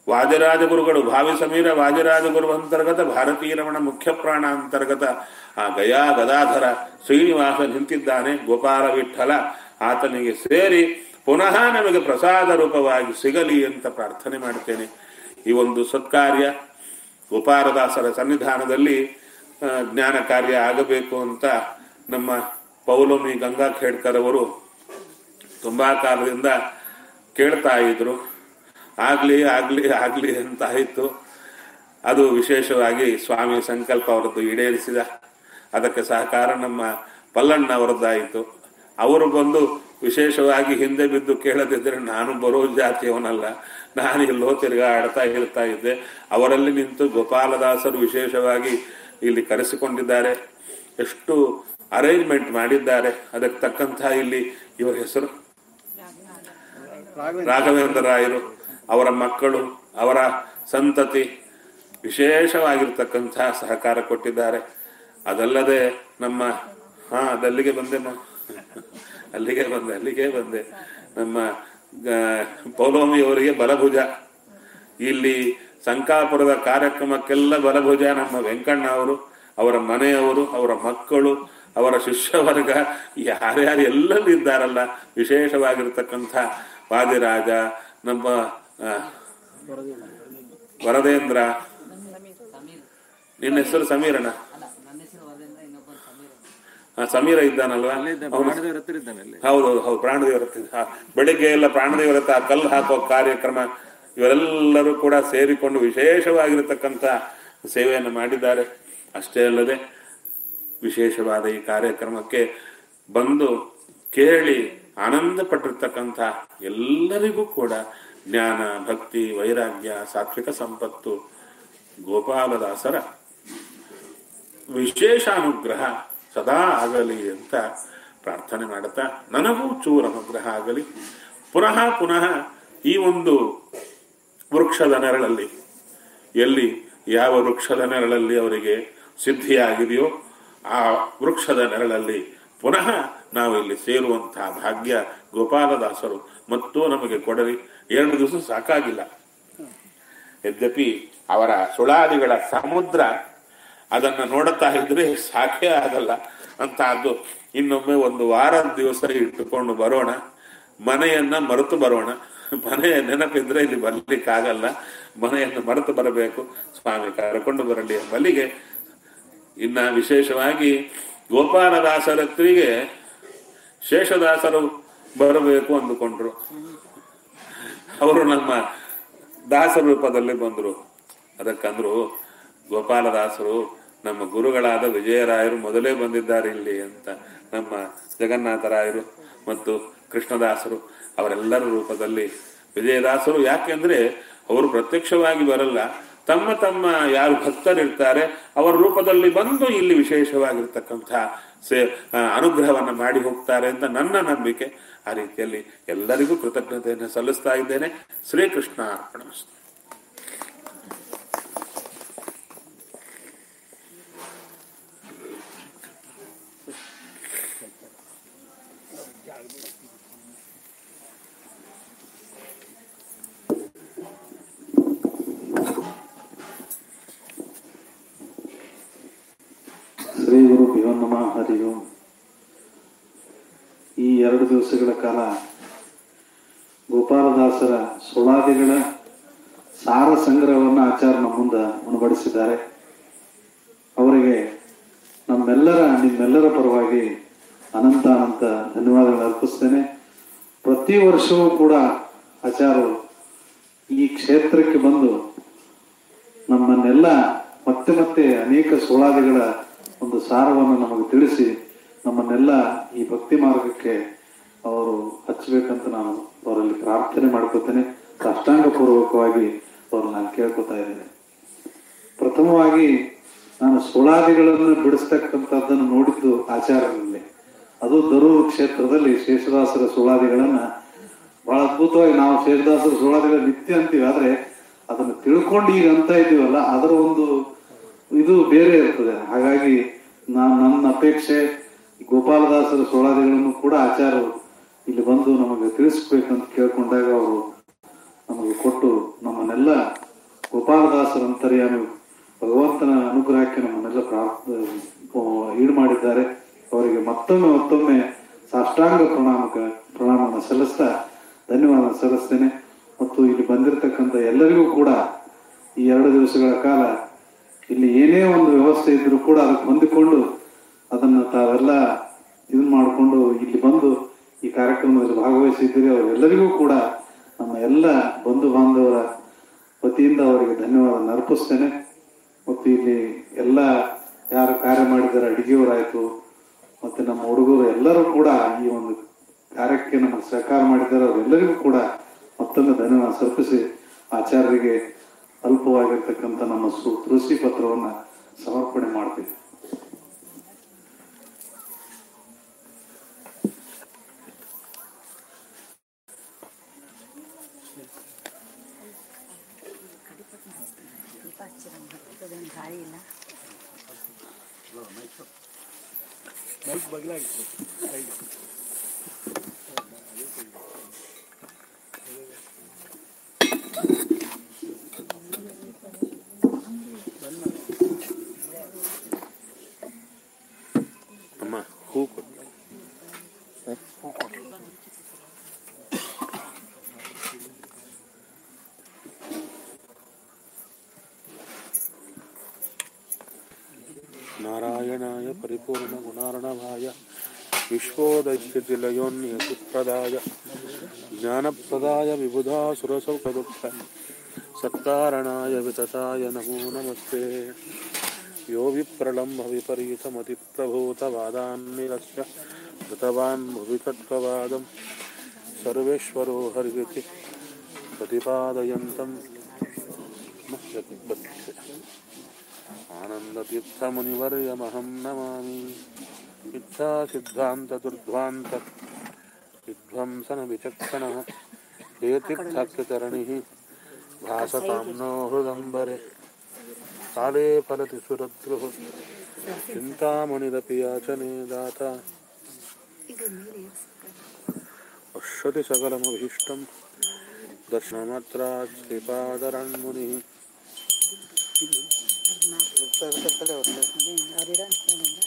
ವಾದಿರಾಜ ಗುರುಗಳು ಭಾವಿ ಸಮೀರ ವಾದಿರಾಜ ಗುರು ಅಂತರ್ಗತ ಭಾರತೀಯ ರಮಣ ಮುಖ್ಯ ಪ್ರಾಣ ಅಂತರ್ಗತ ಆ ಗಯಾ ಗದಾಧರ ಶ್ರೀನಿವಾಸ ನಿಂತಿದ್ದಾನೆ ಗೋಪಾಲ ವಿಠಲ ಆತನಿಗೆ ಸೇರಿ ಪುನಃ ನಮಗೆ ಪ್ರಸಾದ ರೂಪವಾಗಿ ಸಿಗಲಿ ಅಂತ ಪ್ರಾರ್ಥನೆ ಮಾಡ್ತೇನೆ ಈ ಒಂದು ಸತ್ಕಾರ್ಯ ಗೋಪಾಲದಾಸರ ಸನ್ನಿಧಾನದಲ್ಲಿ ಆ, ಜ್ಞಾನ ಕಾರ್ಯ ಆಗಬೇಕು ಅಂತ ನಮ್ಮ ಪೌಲಮಿ ಗಂಗಾ ಖೇಡ್ಕರ್ ಅವರು ತುಂಬಾ ಕಾಲದಿಂದ ಕೇಳ್ತಾ ಇದ್ರು ಆಗ್ಲಿ ಆಗ್ಲಿ ಆಗ್ಲಿ ಅಂತ ಆಯಿತು ಅದು ವಿಶೇಷವಾಗಿ ಸ್ವಾಮಿ ಸಂಕಲ್ಪ ಅವರದ್ದು ಈಡೇರಿಸಿದ ಅದಕ್ಕೆ ಸಹಕಾರ ನಮ್ಮ ಪಲ್ಲಣ್ಣ ಅವರದ್ದಾಯಿತು ಅವರು ಬಂದು ವಿಶೇಷವಾಗಿ ಹಿಂದೆ ಬಿದ್ದು ಕೇಳದಿದ್ದರೆ ನಾನು ಬರೋ ಜಾತಿಯವನಲ್ಲ ನಾನು ಎಲ್ಲೋ ತಿರುಗಾಡ್ತಾ ಇರ್ತಾ ಇದ್ದೆ ಅವರಲ್ಲಿ ನಿಂತು ಗೋಪಾಲದಾಸರು ವಿಶೇಷವಾಗಿ ಇಲ್ಲಿ ಕರೆಸಿಕೊಂಡಿದ್ದಾರೆ ಎಷ್ಟು ಅರೇಂಜ್ಮೆಂಟ್ ಮಾಡಿದ್ದಾರೆ ಅದಕ್ಕೆ ತಕ್ಕಂಥ ಇಲ್ಲಿ ಇವರ ಹೆಸರು ರಾಘವೇಂದ್ರ ರಾಘವೇಂದ್ರ ರಾಯರು ಅವರ ಮಕ್ಕಳು ಅವರ ಸಂತತಿ ವಿಶೇಷವಾಗಿರ್ತಕ್ಕಂಥ ಸಹಕಾರ ಕೊಟ್ಟಿದ್ದಾರೆ ಅದಲ್ಲದೆ ನಮ್ಮ ಹಾ ಅದಲ್ಲಿಗೆ ಬಂದೆ ಮ- ಅಲ್ಲಿಗೆ ಬಂದೆ ಅಲ್ಲಿಗೆ ಬಂದೆ ನಮ್ಮ ಗ- ಪೌಲೋಮಿ ಅವರಿಗೆ ಬಲಭುಜ ಇಲ್ಲಿ ಸಂಕಾಪುರದ ಕಾರ್ಯಕ್ರಮಕ್ಕೆಲ್ಲ ಬಲಭುಜ ನಮ್ಮ ವೆಂಕಣ್ಣ ಅವರು ಅವರ ಮನೆಯವರು ಅವರ ಮಕ್ಕಳು ಅವರ ಶಿಷ್ಯವರ್ಗ ಯಾರ್ಯಾರು ಎಲ್ಲರೂ ಇದ್ದಾರಲ್ಲ ವಿಶೇಷವಾಗಿರ್ತಕ್ಕಂಥ ವಾದಿರಾಜ ನಮ್ಮ ಆ, ವರದೇಂದ್ರ ನಿನ್ನ ಹೆಸರು ಸಮೀರಣ್ಣ ಆ, ಸಮೀರ ಇದ್ದಾನಲ್ವಾ ಅವನು ಹೌದೌದು ಹೌದು ಪ್ರಾಣದೇವರ ಹತ್ರ. ಆ, ಬೆಳಿಗ್ಗೆ ಎಲ್ಲ ಪ್ರಾಣದೇವರ ಹತ್ರ ಆ ಕಲ್ಲು ಹಾಕೋ ಕಾರ್ಯಕ್ರಮ ಇವರೆಲ್ಲರೂ ಕೂಡ ಸೇರಿಕೊಂಡು ವಿಶೇಷವಾಗಿರತಕ್ಕಂಥ ಸೇವೆಯನ್ನು ಮಾಡಿದ್ದಾರೆ ಅಷ್ಟೇ ಅಲ್ಲದೆ ವಿಶೇಷವಾದ ಈ ಕಾರ್ಯಕ್ರಮಕ್ಕೆ ಬಂದು ಕೇಳಿ ಆನಂದ ಪಟ್ಟಿರ್ತಕ್ಕಂಥ ಎಲ್ಲರಿಗೂ ಕೂಡ ಜ್ಞಾನ ಭಕ್ತಿ ವೈರಾಗ್ಯ ಸಾತ್ವಿಕ ಸಂಪತ್ತು ಗೋಪಾಲದಾಸರ ವಿಶೇಷ ಅನುಗ್ರಹ ಸದಾ ಆಗಲಿ ಅಂತ ಪ್ರಾರ್ಥನೆ ಮಾಡುತ್ತಾ ನನಗೂ ಚೂರು ಅನುಗ್ರಹ ಆಗಲಿ ಪುನಃ ಪುನಃ ಈ ಒಂದು ವೃಕ್ಷದ ನೆರಳಲ್ಲಿ ಎಲ್ಲಿ ಯಾವ ವೃಕ್ಷದ ನೆರಳಲ್ಲಿ ಅವರಿಗೆ ಸಿದ್ಧಿಯಾಗಿದೆಯೋ ಆ ವೃಕ್ಷದ ನೆರಳಲ್ಲಿ ಪುನಃ ನಾವು ಇಲ್ಲಿ ಸೇರುವಂತಹ ಭಾಗ್ಯ ಗೋಪಾಲದಾಸರು ಮತ್ತು ನಮಗೆ ಕೊಡಲಿ ಎರಡು ದಿವಸ ಸಾಕಾಗಿಲ್ಲ ಯದ್ಯಪಿ ಅವರ ಸುಳಾದಿಗಳ ಸಮುದ್ರ ಅದನ್ನು ನೋಡುತ್ತಾ ಇದ್ರೆ ಸಾಕೇ ಆಗಲ್ಲ ಅಂತ ಅದು ಇನ್ನೊಮ್ಮೆ ಒಂದು ವಾರದ ದಿವಸ ಇಟ್ಟುಕೊಂಡು ಬರೋಣ ಮನೆಯನ್ನ ಮರೆತು ಬರೋಣ ಮನೆಯ ನೆನಪಿದ್ರೆ ಇಲ್ಲಿ ಬರ್ಲಿಕ್ಕಾಗಲ್ಲ ಮನೆಯನ್ನು ಮರೆತು ಬರಬೇಕು ಸ್ವಾಮಿ ಕರ್ಕೊಂಡು ಬರಲಿ ಎಂಬಲ್ಲಿಗೆ ಇನ್ನ ವಿಶೇಷವಾಗಿ ಗೋಪಾಲದಾಸರತ್ರಿಗೆ ಶೇಷದಾಸರು ಬರಬೇಕು ಅಂದುಕೊಂಡ್ರು ಅವರು ನಮ್ಮ ದಾಸ ರೂಪದಲ್ಲಿ ಬಂದರು ಅದಕ್ಕಂದ್ರು ಗೋಪಾಲದಾಸರು ನಮ್ಮ ಗುರುಗಳಾದ ವಿಜಯರಾಯರು ಮೊದಲೇ ಬಂದಿದ್ದಾರೆ ಇಲ್ಲಿ ಅಂತ ನಮ್ಮ ಜಗನ್ನಾಥರಾಯರು ಮತ್ತು ಕೃಷ್ಣದಾಸರು ಅವರೆಲ್ಲರ ರೂಪದಲ್ಲಿ ವಿಜಯದಾಸರು ಯಾಕೆಂದ್ರೆ ಅವರು ಪ್ರತ್ಯಕ್ಷವಾಗಿ ಬರಲ್ಲ ತಮ್ಮ ತಮ್ಮ ಯಾರು ಭಕ್ತರಿರ್ತಾರೆ ಅವರ ರೂಪದಲ್ಲಿ ಬಂದು ಇಲ್ಲಿ ವಿಶೇಷವಾಗಿರ್ತಕ್ಕಂಥ ಸೇ ಆ, ಅನುಗ್ರಹವನ್ನು ಮಾಡಿ ಹೋಗ್ತಾರೆ ಅಂತ ನನ್ನ ನಂಬಿಕೆ ಆ ರೀತಿಯಲ್ಲಿ ಎಲ್ಲರಿಗೂ ಕೃತಜ್ಞತೆಯನ್ನು ಸಲ್ಲಿಸ್ತಾ ಇದ್ದೇನೆ ಶ್ರೀಕೃಷ್ಣ ಅರ್ಪಣಮಸ್ತು ಶ್ರೀ ಗುರು ಭೀಮ ನಮಃ ಹರಿ ಓಂ ಈ ಎರಡು ದಿವಸಗಳ ಕಾಲ ಗೋಪಾಲದಾಸರ ಸುಳಾದಿಗಳ ಸಾರ ಸಂಗ್ರಹವನ್ನು ಆಚಾರ್ಯ ನಮ್ಮ ಮುಂದೆ ಉಣಬಡಿಸಿದ್ದಾರೆ ಅವರಿಗೆ ನಮ್ಮೆಲ್ಲರ ನಿಮ್ಮೆಲ್ಲರ ಪರವಾಗಿ ಅನಂತ ಅನಂತ ಧನ್ಯವಾದಗಳನ್ನು ಅರ್ಪಿಸ್ತೇನೆ ಪ್ರತಿ ವರ್ಷವೂ ಕೂಡ ಆಚಾರ್ಯರು ಈ ಕ್ಷೇತ್ರಕ್ಕೆ ಬಂದು ನಮ್ಮನ್ನೆಲ್ಲ ಮತ್ತೆ ಮತ್ತೆ ಅನೇಕ ಸುಳಾದಿಗಳ ಒಂದು ಸಾರವನ್ನು ನಮಗೆ ತಿಳಿಸಿ ನಮ್ಮನ್ನೆಲ್ಲ ಈ ಭಕ್ತಿ ಮಾರ್ಗಕ್ಕೆ ಅವರು ಹಚ್ಚಬೇಕಂತ ನಾನು ಅವರಲ್ಲಿ ಪ್ರಾರ್ಥನೆ ಮಾಡ್ಕೋತೇನೆ ಸಾಷ್ಟಾಂಗ ಪೂರ್ವಕವಾಗಿ ಅವ್ರು ನಾನು ಕೇಳ್ಕೊತಾ ಇದ್ದೇನೆ ಪ್ರಥಮವಾಗಿ ನಾನು ಸುಳಾದಿಗಳನ್ನು ಬಿಡಿಸ್ತಕ್ಕಂಥದ್ದನ್ನು ನೋಡಿದ್ದು ಆಚಾರ್ಯರಲ್ಲಿ ಅದು ದರೂರು ಕ್ಷೇತ್ರದಲ್ಲಿ ಶೇಷದಾಸರ ಸುಳಾದಿಗಳನ್ನ ಬಹಳ ಅದ್ಭುತವಾಗಿ ನಾವು ಶೇಷದಾಸರ ಸುಳಾದಿಗಳ ನಿತ್ಯ ಅಂತೀವಿ ಆದ್ರೆ ಅದನ್ನು ತಿಳ್ಕೊಂಡು ಈಗ ಅಂತ ಇದ್ದೀವಲ್ಲ ಅದರ ಒಂದು ಇದು ಬೇರೆ ಇರ್ತದೆ ಹಾಗಾಗಿ ನಾನು ನನ್ನ ಅಪೇಕ್ಷೆ ಗೋಪಾಲದಾಸರ ಸುಳಾದಿಗಳನ್ನು ಕೂಡ ಆಚಾರ್ಯರು ಇಲ್ಲಿ ಬಂದು ನಮಗೆ ತಿಳಿಸ್ಬೇಕಂತ ಕೇಳ್ಕೊಂಡಾಗ ಅವರು ನಮಗೆ ಕೊಟ್ಟು ನಮ್ಮನ್ನೆಲ್ಲ ಗೋಪಾಲದಾಸರ ಅಂತರ್ಯಾಮಿ ಭಗವಂತನ ಅನುಗ್ರಹಕ್ಕೆ ನಮ್ಮನ್ನೆಲ್ಲ ಪ್ರಾರ್ಥ ಈಡು ಮಾಡಿದ್ದಾರೆ ಅವರಿಗೆ ಮತ್ತೊಮ್ಮೆ ಮತ್ತೊಮ್ಮೆ ಸಾಷ್ಟಾಂಗ ಪ್ರಣಾಮಕ ಪ್ರಣಾಮವನ್ನು ಸಲ್ಲಿಸ್ತಾ ಧನ್ಯವಾದ ಸಲ್ಲಿಸ್ತೇನೆ ಮತ್ತು ಇಲ್ಲಿ ಬಂದಿರತಕ್ಕಂಥ ಎಲ್ಲರಿಗೂ ಕೂಡ ಈ ಎರಡು ದಿವಸಗಳ ಕಾಲ ಇಲ್ಲಿ ಏನೇ ಒಂದು ವ್ಯವಸ್ಥೆ ಇದ್ರೂ ಕೂಡ ಅದಕ್ಕೆ ಹೊಂದಿಕೊಂಡು ಅದನ್ನು ತಾವೆಲ್ಲ ಇದನ್ನ ಮಾಡಿಕೊಂಡು ಇಲ್ಲಿ ಬಂದು ಈ ಕಾರ್ಯಕ್ರಮದಲ್ಲಿ ಭಾಗವಹಿಸಿದ್ದೀರಿ ಅವರೆಲ್ಲರಿಗೂ ಕೂಡ ನಮ್ಮ ಎಲ್ಲ ಬಂಧು ಬಾಂಧವರ ವತಿಯಿಂದ ಅವರಿಗೆ ಧನ್ಯವಾದ ಅರ್ಪಿಸ್ತೇನೆ ಮತ್ತು ಇಲ್ಲಿ ಎಲ್ಲ ಯಾರು ಕಾರ್ಯ ಮಾಡಿದ್ದಾರೆ ಅಡಿಗೆಯವರಾಯ್ತು ಮತ್ತೆ ನಮ್ಮ ಹುಡುಗರು ಎಲ್ಲರೂ ಕೂಡ ಈ ಒಂದು ಕಾರ್ಯಕ್ಕೆ ನಮಗೆ ಸಹಕಾರ ಮಾಡಿದ್ದಾರೆ ಅವರೆಲ್ಲರಿಗೂ ಕೂಡ ಮತ್ತೊಮ್ಮೆ ಧನ್ಯವಾದ ಸಮರ್ಪಿಸಿ ಆಚಾರ್ಯರಿಗೆ ಅಲ್ಪವಾಗಿರ್ತಕ್ಕಂಥ ನಮ್ಮ ಸು ತುಳಸಿ ಪತ್ರವನ್ನ ಸಮರ್ಪಣೆ ಮಾಡ್ತೀವಿ ದೀಪ ಹಚ್ಚಿರಂಗ ಅದೇನು ಗಾಳಿ ಇಲ್ಲ ಅಮ್ಮ ಹೂ ಕೊಡು ನಾರಾಯಣಾಯ ಪರಿಪೂರ್ಣ ಗುಣಾರ್ಣವಾಯ ವಿಶ್ವೋದೈಸ್ಥಿತಿಲಯೋನ್ಯತಿಪ್ರದಾಯ ಜ್ಞಾನಪ್ರದಾಯ ವಿಬುಧಾಸುರಸೌಖದುಃಖ ಸತ್ಕಾರಣಾಯ ವಿತತಾಯ ನಮೋ ನಮಸ್ತೆ यो विप्रलम्भ विपरीतमतिप्रभूतवादान्निरस्य कृतवान् भुवि तत्त्ववादं सर्वेश्वरो हरिति प्रतिपादयन्तं नः जगद्बद्धे आनन्दतीर्थमुनिवर्यमहं नमामि इच्छासिद्धान्तदुर्ध्वान्त विध्वंसनविचक्षणः हे तीर्थाख्यतरणिः भासतां नो हृदम्बरे काले फलति सुरद्रुः चिन्तामणिरपि याचने दाता ಇದು ಮೇಲೆ ಏರ್ಸ್ಬೇಕು. पश्यति सकलमभीष्टं दर्शनमात्रात् श्रीपादरण्मुनिः ಅದೇ ಅವ್ರಿಡ ಅನ್ಕೊಂಡಿಲ್ಲ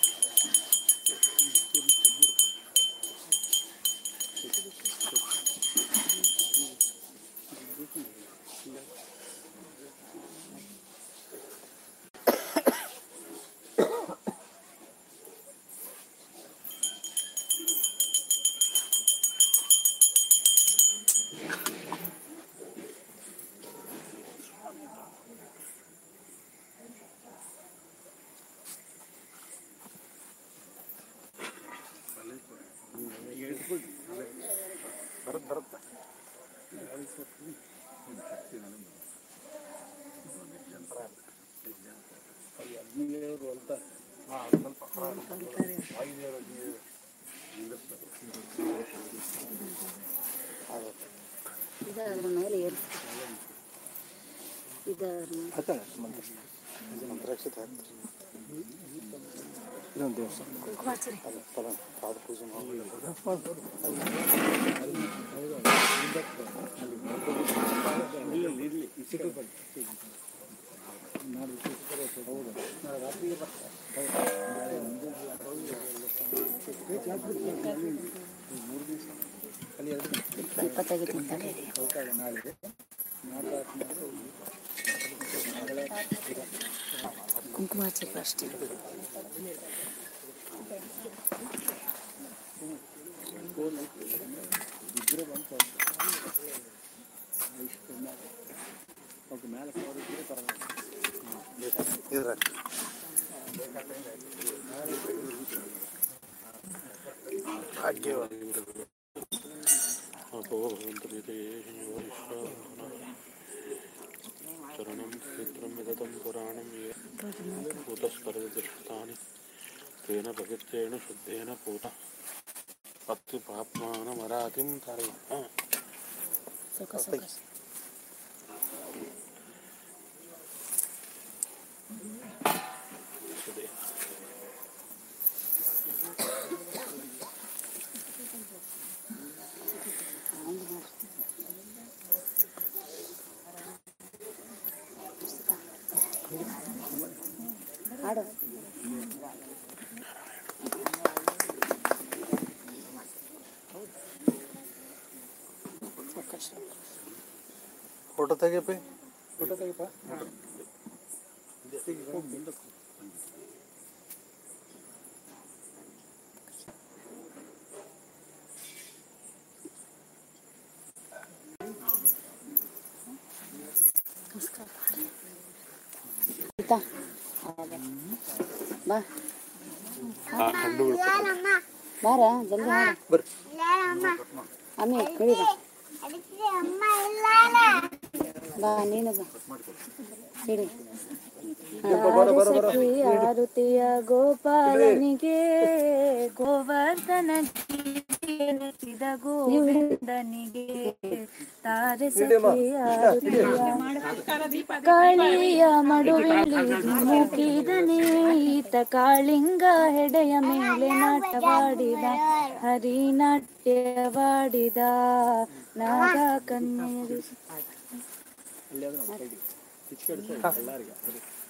ಇದು ಅದ್ರ ಮೇಲೆ ಏರಿಸ್ಬೇಕು ಇದು ಅದ್ರ ಮೇಲೆ ಕುಂಕುಮ ಹಚ್ಚಿರಿ ದೀಪ ತೆಗಿತಿದ್ದಾರೆ ಕುಂಕುಮ ಹಚ್ಚಕ್ಕೆ ಅಷ್ಟೇ अपो भवन्तमिते चरणं क्षेत्रं विगतं पुराणं ये भूतस्परदृष्टानि तेन पवित्रेण शुद्धेन पूता पत्युपाप्मानमरातिं तरे ಸುಖ ಸುಖ ಸುದೇ ಹಾಡು ಫೋಟೋ ತೆಗಿಯಪ್ಪ ಫೋಟೋ ತೆಗಿಪ್ಪ ಆಯ್ತಾ ಬಾ ಬಾರ ಜಲ್ದಿ ಹಾಡು ಅಮ್ಮಿ ಹೇಳಿ ಬಾ ಬಾ ನೀನು ಬಾ ಹೇಳಿ ಆರುತಿಯ ಗೋಪಾಲನಿಗೆ ಗೋವರ್ಧನ ನೆನೆಸಿದ ಗೋವಿಂದನಿಗೆ ತಾರೆ ಸಖಿಯ ಕಾಳಿಯ ಮಡುವಿಳಿ ಧುಮುಕಿದನೇ ಈತ ಕಾಳಿಂಗ ಹೆಡೆಯ ಮೇಲೆ ನಾಟವಾಡಿದ ಹರಿನಾಟ್ಯವಾಡಿದ ನಾಗ ಕನ್ಯೆಯರು